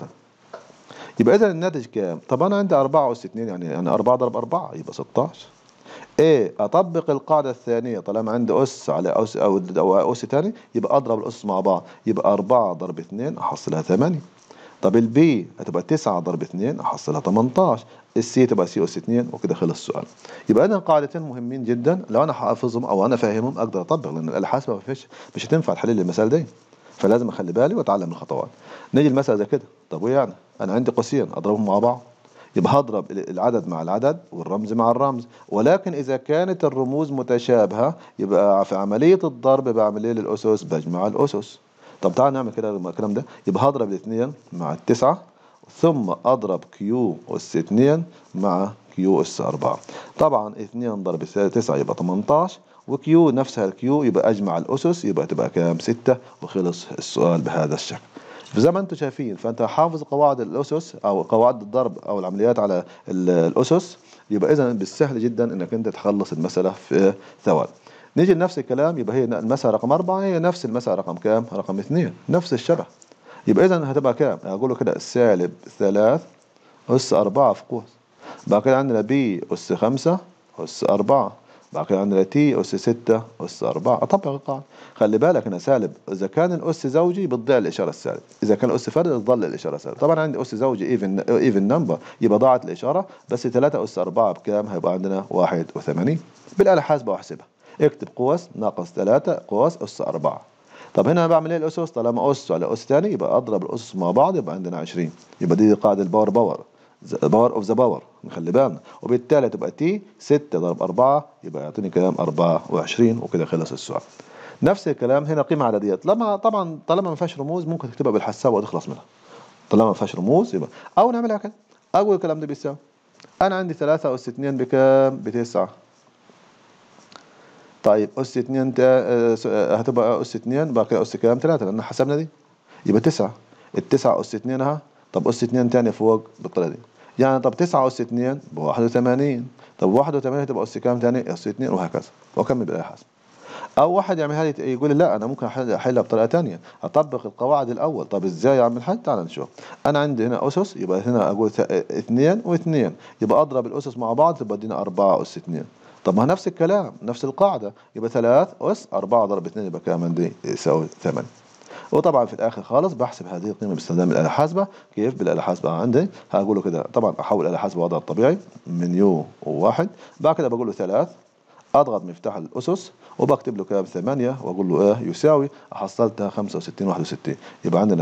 يبقى إذا الناتج كام؟ طب أنا عندي أربعة أس اتنين يعني يعني أربعة ضرب أربعة يبقى ستاشر ايه اطبق القاعده الثانيه طالما عندي اس على اس او او اس ثاني يبقى اضرب الاس مع بعض يبقى 4 ضرب 2 احصلها 8 طب البي هتبقى 9 ضرب 2 احصلها 18 السي تبقى سي اس 2 وكده خلص السؤال يبقى اذا قاعدتين مهمين جدا لو انا حافظهم او انا فاهمهم اقدر اطبق لان الاله الحاسبه ما فيش مش هتنفع تحل المسائل دي فلازم اخلي بالي واتعلم الخطوات نيجي المساله زي كده طب وايه يعني انا عندي قوسين اضربهم مع بعض يبقى هضرب العدد مع العدد والرمز مع الرمز ولكن إذا كانت الرموز متشابهة يبقى في عملية الضرب بعمل ايه للأسس بجمع الأسس طب تعال نعمل كده الكلام ده يبقى هضرب الاثنين مع التسعة ثم أضرب كيو أس اثنين مع كيو أس أربعة طبعا اثنين ضرب تسعة يبقى 18 وكيو نفسها الكيو يبقى أجمع الأسس يبقى تبقى كام ستة وخلص السؤال بهذا الشكل فزي ما انتم شايفين فانت حافظ قواعد الاسس او قواعد الضرب او العمليات على الاسس يبقى اذا بالسهل جدا انك انت تخلص المساله في ثواني نيجي لنفس الكلام يبقى هي المسألة رقم أربعة هي نفس المسألة رقم كام؟ رقم اثنين نفس الشبه يبقى إذا هتبقى كام؟ أقول له كده سالب ثلاث أس أربعة في قوس بعد كده عندنا بي أس خمسة أس أربعة بعد كده عندنا تي أس ستة أس أربعة أطبق القاعدة خلي بالك أنا سالب إذا كان الأس زوجي بتضيع الإشارة السالب إذا كان الأس فرد تظل الإشارة سالب طبعا عندي أس زوجي إيفن إيفن نمبر يبقى ضاعت الإشارة بس 3 أس 4 بكام هيبقى عندنا 81 بالآلة حاسبة وأحسبها اكتب قوس ناقص 3 قوس أس 4 طب هنا بعمل ايه الاسس طالما اس على اس ثاني يبقى اضرب الاسس مع بعض يبقى عندنا 20 يبقى دي قاعده الباور باور باور اوف ذا باور نخلي بالنا وبالتالي تبقى تي 6 ضرب 4 يبقى يعطيني كلام 24 وكده خلص السؤال نفس الكلام هنا قيمة عددية لما طبعا طالما ما فيهاش رموز ممكن تكتبها بالحساب وتخلص منها طالما ما فيهاش رموز يبقى او نعملها كده اول الكلام ده بيساوي انا عندي 3 اس 2 بكام بتسعة طيب اس 2 تا... آه، س- آه، هتبقى اس 2 بعد كده اس كام 3 لان حسبنا دي يبقى 9 التسعة اس 2 اها طب اس 2 تاني فوق بالطريقه دي يعني طب 9 اس 2 ب 81 طب 81 هتبقى اس كام تاني اس 2 وهكذا واكمل بالاله الحاسبه او واحد يعملها لي يقول لي لا انا ممكن أحل- احلها بطريقه تانية اطبق القواعد الاول طب ازاي اعمل حل تعال نشوف انا عندي هنا اسس يبقى هنا اقول ث- اثنين واثنين يبقى اضرب الاسس مع بعض تبقى ادينا أربعة اس اثنين طب ما نفس الكلام نفس القاعده يبقى ثلاث اس أربعة ضرب اثنين يبقى كام عندي يساوي ثمانية وطبعا في الاخر خالص بحسب هذه القيمه باستخدام الاله الحاسبه كيف بالاله الحاسبه عندي هقول له كده طبعا احول الاله الحاسبه وضع الطبيعي من يو وواحد بعد كده بقول له ثلاث اضغط مفتاح الاسس وبكتب له كام ثمانية واقول له ايه يساوي حصلتها 65 61 يبقى عندنا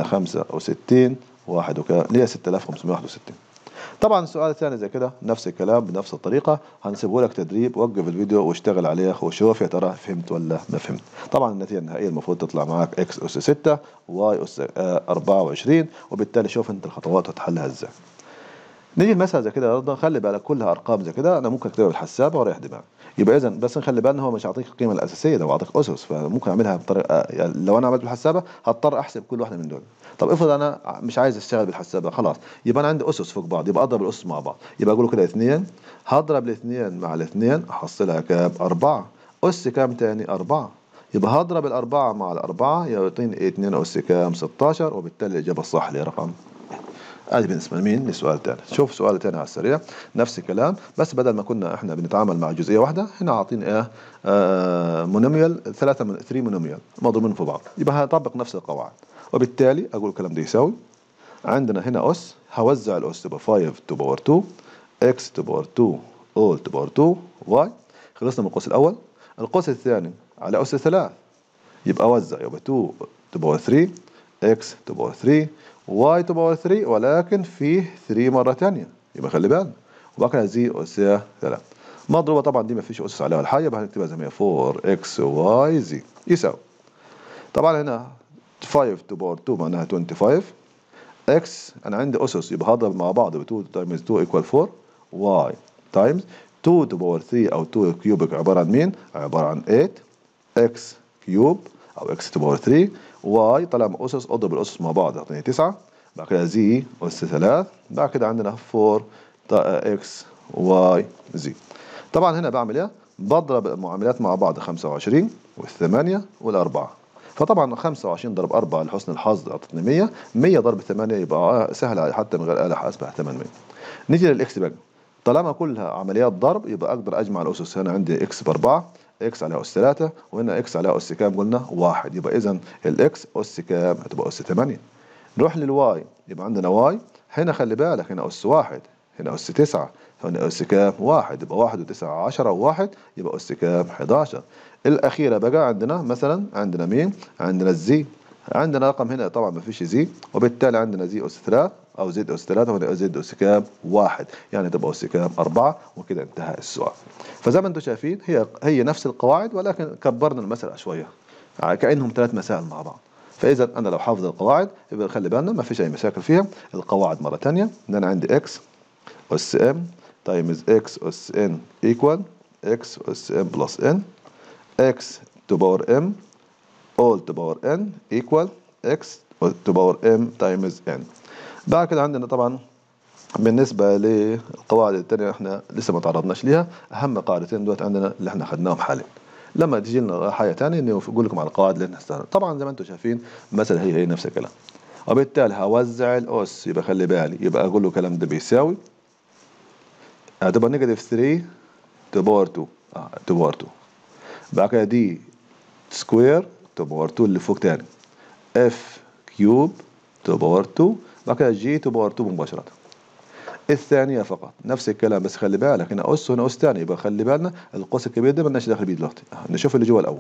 65 واحد وكام اللي هي 6561 طبعا السؤال الثاني زي كده نفس الكلام بنفس الطريقة هنسيبه لك تدريب وقف الفيديو واشتغل عليه وشوف يا ترى فهمت ولا ما فهمت طبعا النتيجة النهائية المفروض تطلع معاك اكس اس 6 واي اس آه، 24 وبالتالي شوف انت الخطوات وتحلها ازاي نيجي المسألة زي كده برضه خلي بالك كلها ارقام زي كده انا ممكن اكتبها بالحسابة واريح دماغي يبقى اذا بس نخلي بالنا هو مش هيعطيك القيمة الاساسية ده هو هيعطيك اسس فممكن اعملها بطريقة يعني لو انا عملت بالحسابة هضطر احسب كل واحدة من دول طب افرض انا مش عايز اشتغل بالحسابة خلاص يبقى انا عندي اسس فوق بعض يبقى اضرب الاسس مع بعض يبقى اقول له كده اثنين هضرب الاثنين مع الاثنين احصلها كام أربعة أس كام تاني أربعة يبقى هضرب الأربعة مع الأربعة يعطيني اتنين أس كام 16 وبالتالي الإجابة الصح اللي هي رقم ادي بالنسبه لمين للسؤال الثاني شوف سؤال ثاني على السريع نفس الكلام بس بدل ما كنا احنا بنتعامل مع جزئيه واحده هنا عاطين ايه آه مونوميال ثلاثه من ثري مونوميال مضروبين في بعض يبقى هطبق نفس القواعد وبالتالي اقول الكلام ده يساوي عندنا هنا اس هوزع الاس تبقى 5 تو باور 2 اكس تو باور 2 اول تو باور 2 واي خلصنا من القوس الاول القوس الثاني على اس 3 يبقى وزع يبقى 2 تو باور 3 اكس تو باور 3 واي تو باور 3 ولكن فيه 3 مرة تانية يبقى خلي بالنا وبعد كده زي أس 3 مضروبة طبعا دي ما فيش أسس عليها ولا حاجة يبقى هنكتبها زي ما هي 4 اكس واي زي يساوي طبعا هنا 5 تو باور 2 معناها 25 اكس انا عندي اسس يبقى هضرب مع بعض ب 2 تايمز 2 ايكوال 4 واي تايمز 2 تو باور 3 او 2 كيوبك عباره عن مين؟ عباره عن 8 اكس كيوب او اكس تو باور 3 واي طالما اسس اضرب الاسس مع بعض يعطيني 9 بعد كده زي اس 3 بعد كده عندنا 4 اكس واي زي طبعا هنا بعمل ايه؟ بضرب المعاملات مع بعض 25 والثمانية والأربعة فطبعا 25 ضرب 4 لحسن الحظ اعطتني 100 100 ضرب 8 يبقى سهل حتى من غير آلة حاسبة 800 نيجي للإكس بقى طالما كلها عمليات ضرب يبقى أقدر أجمع الأسس هنا عندي إكس بأربعة إكس عليها أس 3 وهنا إكس عليها أس كام قلنا؟ واحد يبقى إذا الإكس أس كام؟ هتبقى أس 8 نروح للواي يبقى عندنا واي هنا خلي بالك هنا أس واحد هنا أس تسعة هنا أس كام؟ واحد يبقى واحد وتسعة عشرة وواحد يبقى أس كام؟ 11 الأخيرة بقى عندنا مثلا عندنا مين؟ عندنا الزي عندنا رقم هنا طبعا ما فيش زي وبالتالي عندنا زي أس 3 أو زد أس 3 وهنا زد أس كام؟ واحد يعني تبقى أس كام؟ أربعة وكده انتهى السؤال فزي ما أنتم شايفين هي هي نفس القواعد ولكن كبرنا المسألة شوية كأنهم ثلاث مسائل مع بعض فاذا انا لو حافظ القواعد يبقى خلي بالنا ما فيش اي مشاكل فيها القواعد مره ثانيه ان انا عندي اكس اس ام تايمز اكس اس ان ايكوال اكس اس ام بلس ان اكس تو باور ام all to power n equal x to power m times n بعد كده عندنا طبعا بالنسبة للقواعد التانية احنا لسه ما تعرضناش ليها أهم قاعدتين دلوقتي عندنا اللي احنا أخدناهم حاليا لما تيجي لنا حاجة تانية إني أقول لكم على القواعد اللي احنا استخدمناها طبعا زي ما أنتم شايفين مثلا هي هي نفس الكلام وبالتالي هوزع الأس يبقى خلي بالي يبقى أقول له الكلام ده بيساوي هتبقى نيجاتيف 3 تو باور 2 اه تو باور 2 بعد كده دي سكوير تو باور 2 اللي فوق تاني اف كيوب تو باور 2 بعد كده جي تو باور 2 مباشرة الثانية فقط نفس الكلام بس خلي بالك هنا أس وهنا أس تاني يبقى خلي بالنا القوس الكبير ده مالناش داخل بيه دلوقتي نشوف اللي جوه الأول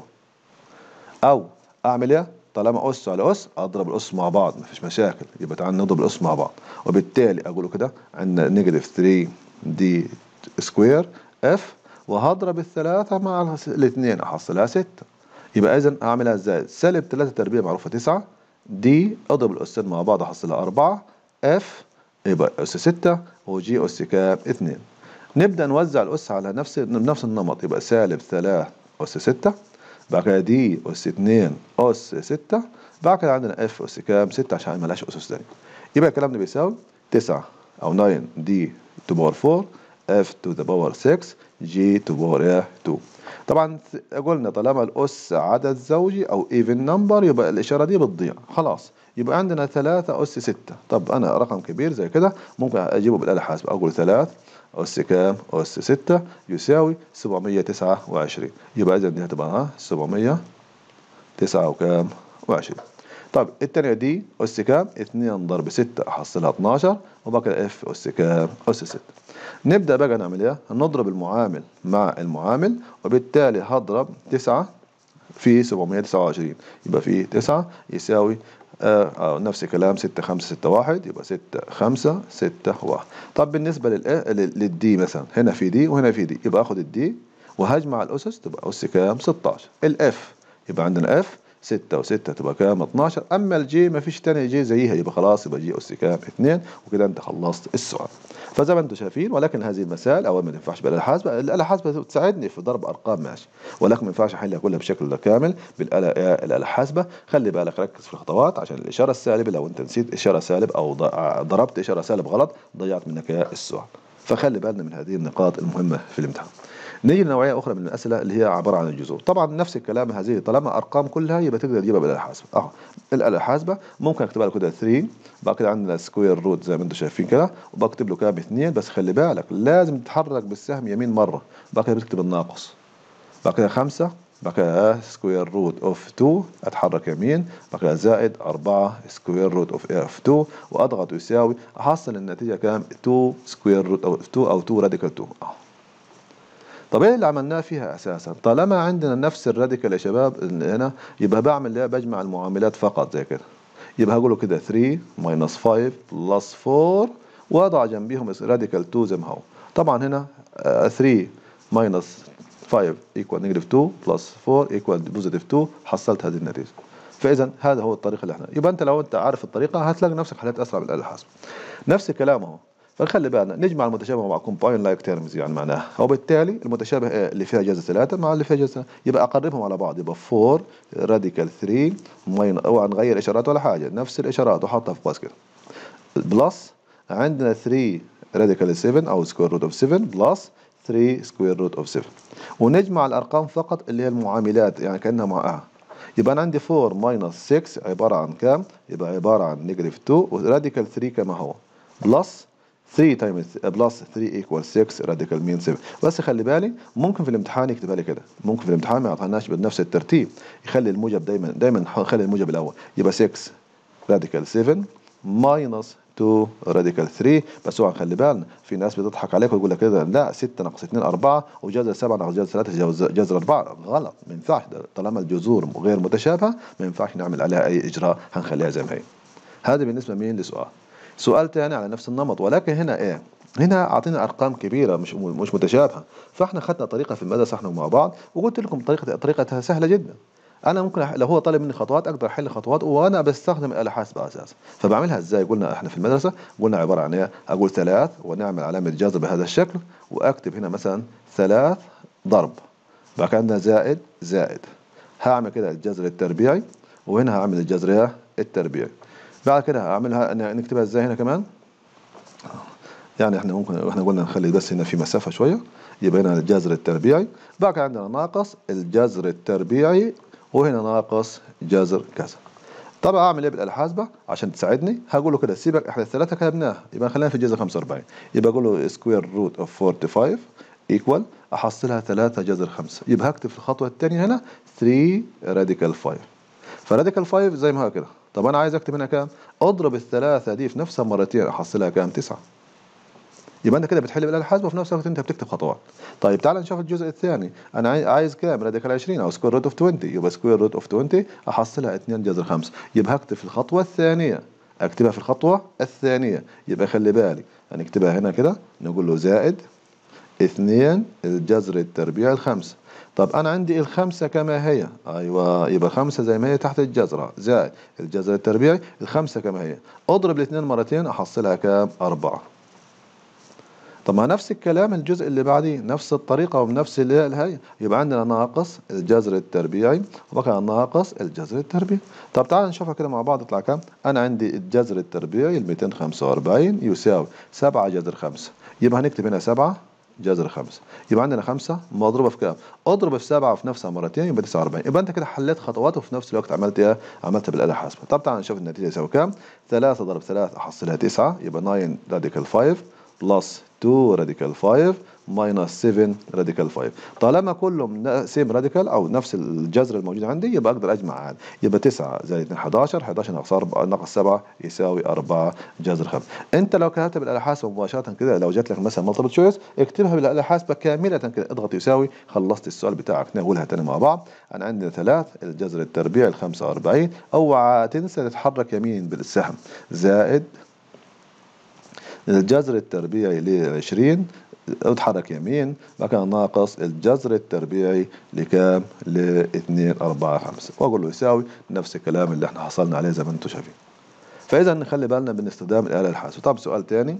أو أعمل إيه؟ طالما أس على أس أضرب الأس مع بعض مفيش مشاكل يبقى تعال نضرب الأس مع بعض وبالتالي أقوله كده عندنا نيجاتيف 3 دي سكوير اف وهضرب الثلاثة مع الاثنين أحصلها ستة يبقى إذا أعملها إزاي؟ سالب 3 تربيع معروفة 9 دي أضرب الأسين مع بعض أحصلها 4 اف يبقى اس 6 وجي اس كام 2 نبدا نوزع الاس على نفس نفس النمط يبقى سالب 3 اس 6 بعد كده دي اس 2 اس 6 بعد كده عندنا اف اس كام 6 عشان ملهاش اسس تاني يبقى الكلام ده بيساوي 9 او 9 دي تو باور 4 اف تو ذا باور 6 جي تو باور 2 طبعا قلنا طالما الاس عدد زوجي او ايفن نمبر يبقى الاشاره دي بتضيع خلاص يبقى عندنا 3 اس 6 طب انا رقم كبير زي كده ممكن اجيبه بالاله الحاسبه اقول 3 أس كام؟ أس 6 يساوي 729 يبقى إذا دي هتبقى ها 709 وكام؟ وعشرين طب التانية دي أس كام؟ 2 ضرب 6 أحصلها 12 وبقى كده اف أس كام؟ أس 6 نبدأ بقى نعمل إيه؟ نضرب المعامل مع المعامل وبالتالي هضرب 9 في 729 يبقى في 9 يساوي آه آه نفس الكلام 6 5 6 1 يبقى 6 5 6 1 طب بالنسبة لل للدي مثلا هنا في دي وهنا في دي يبقى اخد الدي وهجمع الأسس تبقى أس كام 16 الاف يبقى عندنا اف 6 و6 تبقى كام 12 اما الجي ما فيش تاني جي زيها يبقى خلاص يبقى جي اس كام 2 وكده انت خلصت السؤال فزي ما انتم شايفين ولكن هذه المسائل اول ما تنفعش بالاله الحاسبه الاله الحاسبه تساعدني في ضرب ارقام ماشي ولكن ما ينفعش احلها كلها بشكل كامل بالاله الاله الحاسبه خلي بالك ركز في الخطوات عشان الاشاره السالبه لو انت نسيت اشاره سالب او ضربت اشاره سالب غلط ضيعت منك السؤال فخلي بالنا من هذه النقاط المهمه في الامتحان نيجي لنوعيه اخرى من الاسئله اللي هي عباره عن الجذور طبعا نفس الكلام هذه طالما ارقام كلها يبقى تقدر تجيبها بالاله الحاسبه اه الاله الحاسبه ممكن اكتبها له كده 3 بعد كده عندنا سكوير روت زي ما انتم شايفين كده وبكتب له كام 2 بس خلي بالك لازم تتحرك بالسهم يمين مره بعد كده بتكتب الناقص بعد كده 5 بعد كده سكوير روت اوف 2 اتحرك يمين بعد كده زائد 4 سكوير روت اوف اف 2 واضغط يساوي احصل النتيجه كام 2 سكوير روت او 2 او 2 راديكال 2 اه طب ايه اللي عملناه فيها اساسا طالما عندنا نفس الراديكال يا شباب هنا يبقى بعمل ايه بجمع المعاملات فقط زي كده يبقى هقول له كده 3 ماينس 5 بلس 4 واضع جنبيهم راديكال 2 زي ما هو طبعا هنا 3 ماينس 5 ايكوال نيجاتيف 2 بلس 4 ايكوال بوزيتيف 2 حصلت هذه النتيجه فاذا هذا هو الطريقه اللي احنا يبقى انت لو انت عارف الطريقه هتلاقي نفسك حليت اسرع بالاله الحاسبه نفس الكلام اهو فنخلي بالنا نجمع المتشابه مع كومباين لايك تيرمز يعني معناها وبالتالي المتشابه اللي فيها جذر 3 مع اللي فيها جذر يبقى اقربهم على بعض يبقى 4 راديكال 3 ماين او نغير اشارات ولا حاجه نفس الاشارات وحطها في قوس كده بلس عندنا 3 راديكال 7 او سكوير روت اوف 7 بلس 3 سكوير روت اوف 7 ونجمع الارقام فقط اللي هي المعاملات يعني كانها معاها يبقى انا عندي 4 ماينس 6 عباره عن كام؟ يبقى عباره عن نيجاتيف 2 وراديكال 3 كما هو بلس 3 تايمز بلس 3 ايكوال 6 راديكال مين 7 بس خلي بالي ممكن في الامتحان يكتبها لي كده ممكن في الامتحان ما يعطيناش بنفس الترتيب يخلي الموجب دايما دايما يخلي الموجب الاول يبقى 6 راديكال 7 ماينس 2 راديكال 3 بس اوعى خلي بالنا في ناس بتضحك عليك ويقول لك كده لا 6 ناقص 2 4 وجذر 7 ناقص جذر 3 جذر 4 غلط ما ينفعش طالما الجذور غير متشابهه ما ينفعش نعمل عليها اي اجراء هنخليها زي ما هي هذا بالنسبه مين لسؤال سؤال تاني على نفس النمط ولكن هنا ايه هنا اعطينا ارقام كبيره مش مش متشابهه فاحنا خدنا طريقه في المدرسه احنا مع بعض وقلت لكم طريقه طريقتها سهله جدا انا ممكن لو هو طالب مني خطوات اقدر احل خطوات وانا بستخدم الاله الحاسبه اساسا فبعملها ازاي قلنا احنا في المدرسه قلنا عباره عن ايه اقول ثلاث ونعمل علامه جذر بهذا الشكل واكتب هنا مثلا ثلاث ضرب بعد كده عندنا زائد زائد هعمل كده الجذر التربيعي وهنا هعمل الجذر التربيعي بعد كده هعملها نكتبها ازاي هنا كمان يعني احنا ممكن احنا قلنا نخلي بس هنا في مسافه شويه يبقى هنا الجذر التربيعي بعد كده عندنا ناقص الجذر التربيعي وهنا ناقص جذر كذا طبعا اعمل ايه بالاله الحاسبه عشان تساعدني هقول له كده سيبك احنا الثلاثه كتبناها يبقى خلينا في الجذر 45 يبقى اقول له سكوير روت اوف 45 ايكوال احصلها 3 جذر 5 يبقى هكتب في الخطوه الثانيه هنا 3 راديكال 5 فراديكال 5 زي ما هو كده طب انا عايز اكتب هنا كام اضرب الثلاثه دي في نفسها مرتين احصلها كام 9 يبقى انت كده بتحل بالاله الحاسبه وفي نفس الوقت انت بتكتب خطوات طيب تعال نشوف الجزء الثاني انا عايز كام راديكال 20 او سكوير روت اوف 20 يبقى سكوير روت اوف 20 احصلها 2 جذر 5 يبقى هكتب في الخطوه الثانيه اكتبها في الخطوه الثانيه يبقى خلي بالي هنكتبها هنا كده نقول له زائد 2 الجذر التربيع الخمسة طب أنا عندي الخمسة كما هي أيوة يبقى خمسة زي ما هي تحت الجذرة زائد الجذر التربيعي الخمسة كما هي اضرب الاثنين مرتين أحصلها كام أربعة طب ما نفس الكلام الجزء اللي بعديه نفس الطريقة وبنفس الهي يبقى عندنا ناقص الجذر التربيعي وبقى ناقص الجذر التربيعي طب تعال نشوفها كده مع بعض يطلع كام أنا عندي الجذر التربيعي ال 245 يساوي 7 جذر 5 يبقى هنكتب هنا 7 جذر 5 يبقى عندنا 5 مضروبة في كام؟ اضرب في 7 في نفسها مرتين يبقى 49 يبقى انت كده حليت خطوات وفي نفس الوقت عملت ايه؟ عملت بالآلة الحاسبة طب تعال نشوف النتيجة يساوي كام؟ 3 ضرب 3 احصلها 9 يبقى 9 راديكال 5 بلس 2 راديكال 5 ماينس 7 راديكال 5 طالما كلهم سيم راديكال او نفس الجذر الموجود عندي يبقى اقدر اجمع عادي يبقى 9 زائد 2 11 11 ناقص 4 ناقص 7 يساوي 4 جذر 5 انت لو كتبت بالاله الحاسبه مباشره كده لو جات لك مثلا مالتيبل تشويس اكتبها بالاله الحاسبه كامله كده اضغط يساوي خلصت السؤال بتاعك نقولها تاني مع بعض انا عندنا 3 الجذر التربيعي ال 45 اوعى تنسى تتحرك يمين بالسهم زائد الجذر التربيعي ل 20 اتحرك يمين مكان ناقص الجذر التربيعي لكام ل 2 4 5 واقول له يساوي نفس الكلام اللي احنا حصلنا عليه زي ما انتم شايفين فاذا نخلي بالنا من استخدام الاله الحاسبه طب سؤال تاني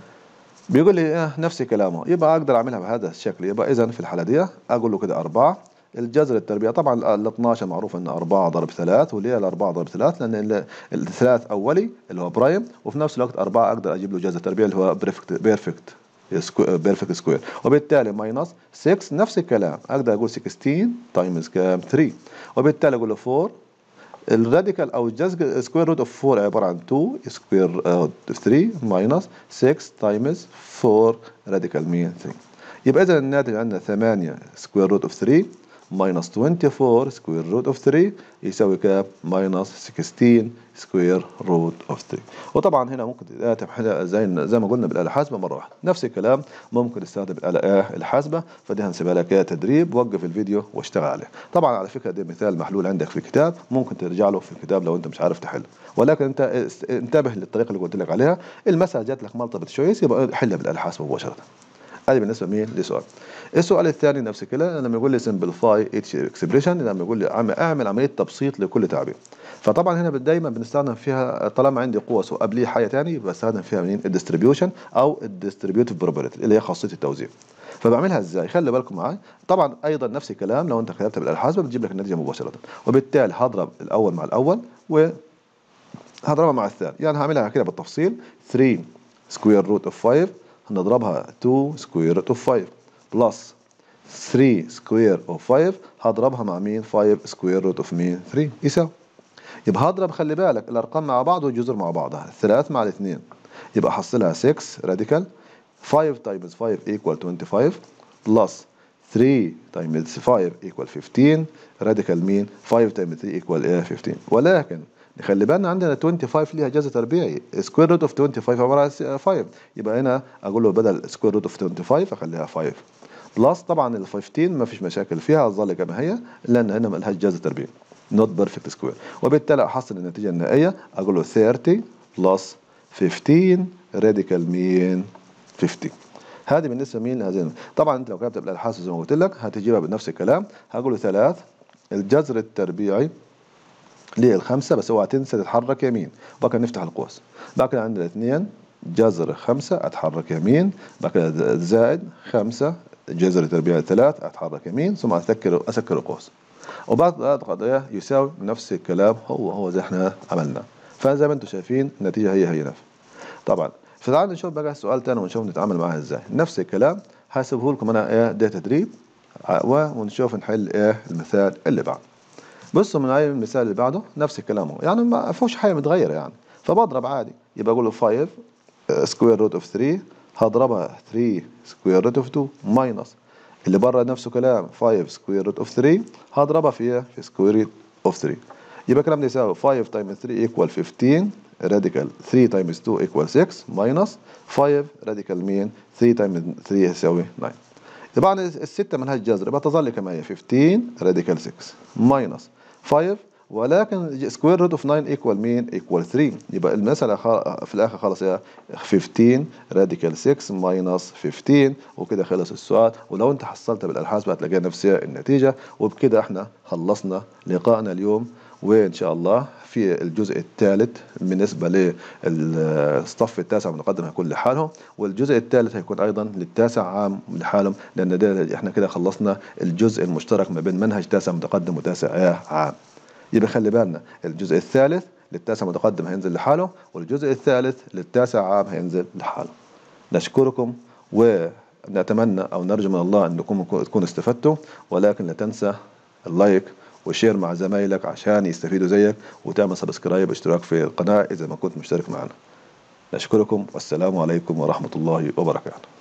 بيقول لي اه نفس كلامه يبقى اقدر اعملها بهذا الشكل يبقى اذا في الحاله دي اقول له كده 4 الجذر التربيع طبعا ال 12 معروف ان 4 ضرب 3 وليه ال 4 ضرب 3 لان الثلاث اولي اللي هو برايم وفي نفس الوقت 4 اقدر اجيب له جذر تربيع اللي هو بيرفكت بيرفكت بيرفكت سكوير وبالتالي ماينس 6 نفس الكلام اقدر اقول 16 تايمز كام 3 وبالتالي اقول له 4 الراديكال او الجذر سكوير روت اوف 4 عباره عن 2 سكوير 3 ماينس 6 تايمز 4 راديكال مين 3 يبقى اذا الناتج عندنا 8 سكوير روت اوف 3 minus 24 square root of 3 يساوي كام؟ minus 16 square root of 3 وطبعا هنا ممكن تكتب زي زي ما قلنا بالآلة الحاسبة مرة واحدة نفس الكلام ممكن تستخدم الآلة الحاسبة فدي هنسيبها لك تدريب وقف الفيديو واشتغل عليه طبعا على فكرة ده مثال محلول عندك في الكتاب ممكن ترجع له في الكتاب لو انت مش عارف تحل ولكن انت انتبه للطريقة اللي قلت لك عليها المسألة جات لك مالتيبل تشويس يبقى حلها بالآلة الحاسبة مباشرة هذه بالنسبه مين لسؤال السؤال الثاني نفس الكلام لما يقول لي سمبليفاي اتش اكسبريشن لما يقول لي اعمل عمليه تبسيط لكل تعبير فطبعا هنا دايما بنستخدم فيها طالما عندي قوه وقبليه حاجه ثانيه بستخدم فيها منين الديستريبيوشن او الديستريبيوتيف بروبابيلتي اللي هي خاصيه التوزيع فبعملها ازاي خلي بالكم معايا طبعا ايضا نفس الكلام لو انت كتبت بالاله الحاسبه بتجيب لك النتيجه مباشره وبالتالي هضرب الاول مع الاول و هضربها مع الثاني يعني هعملها كده بالتفصيل 3 سكوير روت اوف 5 هنضربها 2 سكوير روت اوف 5 بلس 3 سكوير اوف 5 هضربها مع مين 5 سكوير روت اوف مين 3 يساوي يبقى هضرب خلي بالك الارقام مع بعض والجذور مع بعضها 3 مع الاثنين يبقى احصلها 6 راديكال 5 تايمز 5 ايكوال 25 بلس 3 تايمز 5 ايكوال 15 راديكال مين 5 تايمز 3 ايكوال ايه 15 ولكن نخلي بالنا عندنا 25 ليها جذر تربيعي سكوير روت اوف 25 عباره عن 5 يبقى هنا اقول له بدل سكوير روت اوف 25 اخليها 5 بلس طبعا ال 15 ما فيش مشاكل فيها هتظل كما هي لان هنا ما لهاش جذر تربيعي نوت بيرفكت سكوير وبالتالي احصل النتيجه النهائيه اقول له 30 بلس 15 راديكال مين 50 هذه بالنسبه مين لهذين طبعا انت لو كتبت بالالحاس زي ما قلت لك هتجيبها بنفس الكلام هقول له 3 الجذر التربيعي للخمسة بس اوعى تنسى تتحرك يمين وبعد كده نفتح القوس بعد كده عندنا اثنين جذر خمسة اتحرك يمين بعد كده زائد خمسة جذر تربيع ثلاث اتحرك يمين ثم اسكر اسكر القوس وبعد قضية يساوي نفس الكلام هو هو زي احنا عملنا فزي ما انتم شايفين النتيجة هي هي نفس طبعا فتعالوا نشوف بقى السؤال تاني ونشوف نتعامل معاه ازاي نفس الكلام هسيبه لكم انا ايه ده تدريب ونشوف نحل ايه المثال اللي بعده بصوا من اي المثال اللي بعده نفس الكلام هو يعني ما فيهوش حاجه متغيره يعني فبضرب عادي يبقى اقول له 5 سكوير روت اوف 3 هضربها 3 سكوير روت اوف 2 ماينس اللي بره نفسه كلام 5 سكوير روت اوف 3 هضربها في في سكوير روت اوف 3 يبقى الكلام ده يساوي 5 تايمز 3 ايكوال 15 راديكال 3 تايمز 2 ايكوال 6 ماينس 5 راديكال مين 3 تايمز 3 يساوي 9 طبعا الستة ملهاش جذر يبقى تظل كما هي 15 راديكال 6 ماينس 5 ولكن سكوير روت اوف 9 ايكوال مين؟ ايكوال 3 يبقى المسألة في الآخر خلاص هي 15 راديكال 6 ماينس 15 وكده خلص السؤال ولو أنت حصلت بالألحاص هتلاقي نفس النتيجة وبكده احنا خلصنا لقائنا اليوم وإن شاء الله في الجزء الثالث بالنسبة للصف التاسع المتقدم هيكون لحالهم والجزء الثالث هيكون أيضا للتاسع عام لحالهم لأن ده احنا كده خلصنا الجزء المشترك ما بين منهج تاسع متقدم وتاسع عام يبقى خلي بالنا الجزء الثالث للتاسع متقدم هينزل لحاله والجزء الثالث للتاسع عام هينزل لحاله نشكركم ونتمنى أو نرجو من الله أنكم تكونوا استفدتوا ولكن لا تنسى اللايك وشير مع زمايلك عشان يستفيدوا زيك وتعمل سبسكرايب اشتراك في القناة إذا ما كنت مشترك معنا نشكركم والسلام عليكم ورحمة الله وبركاته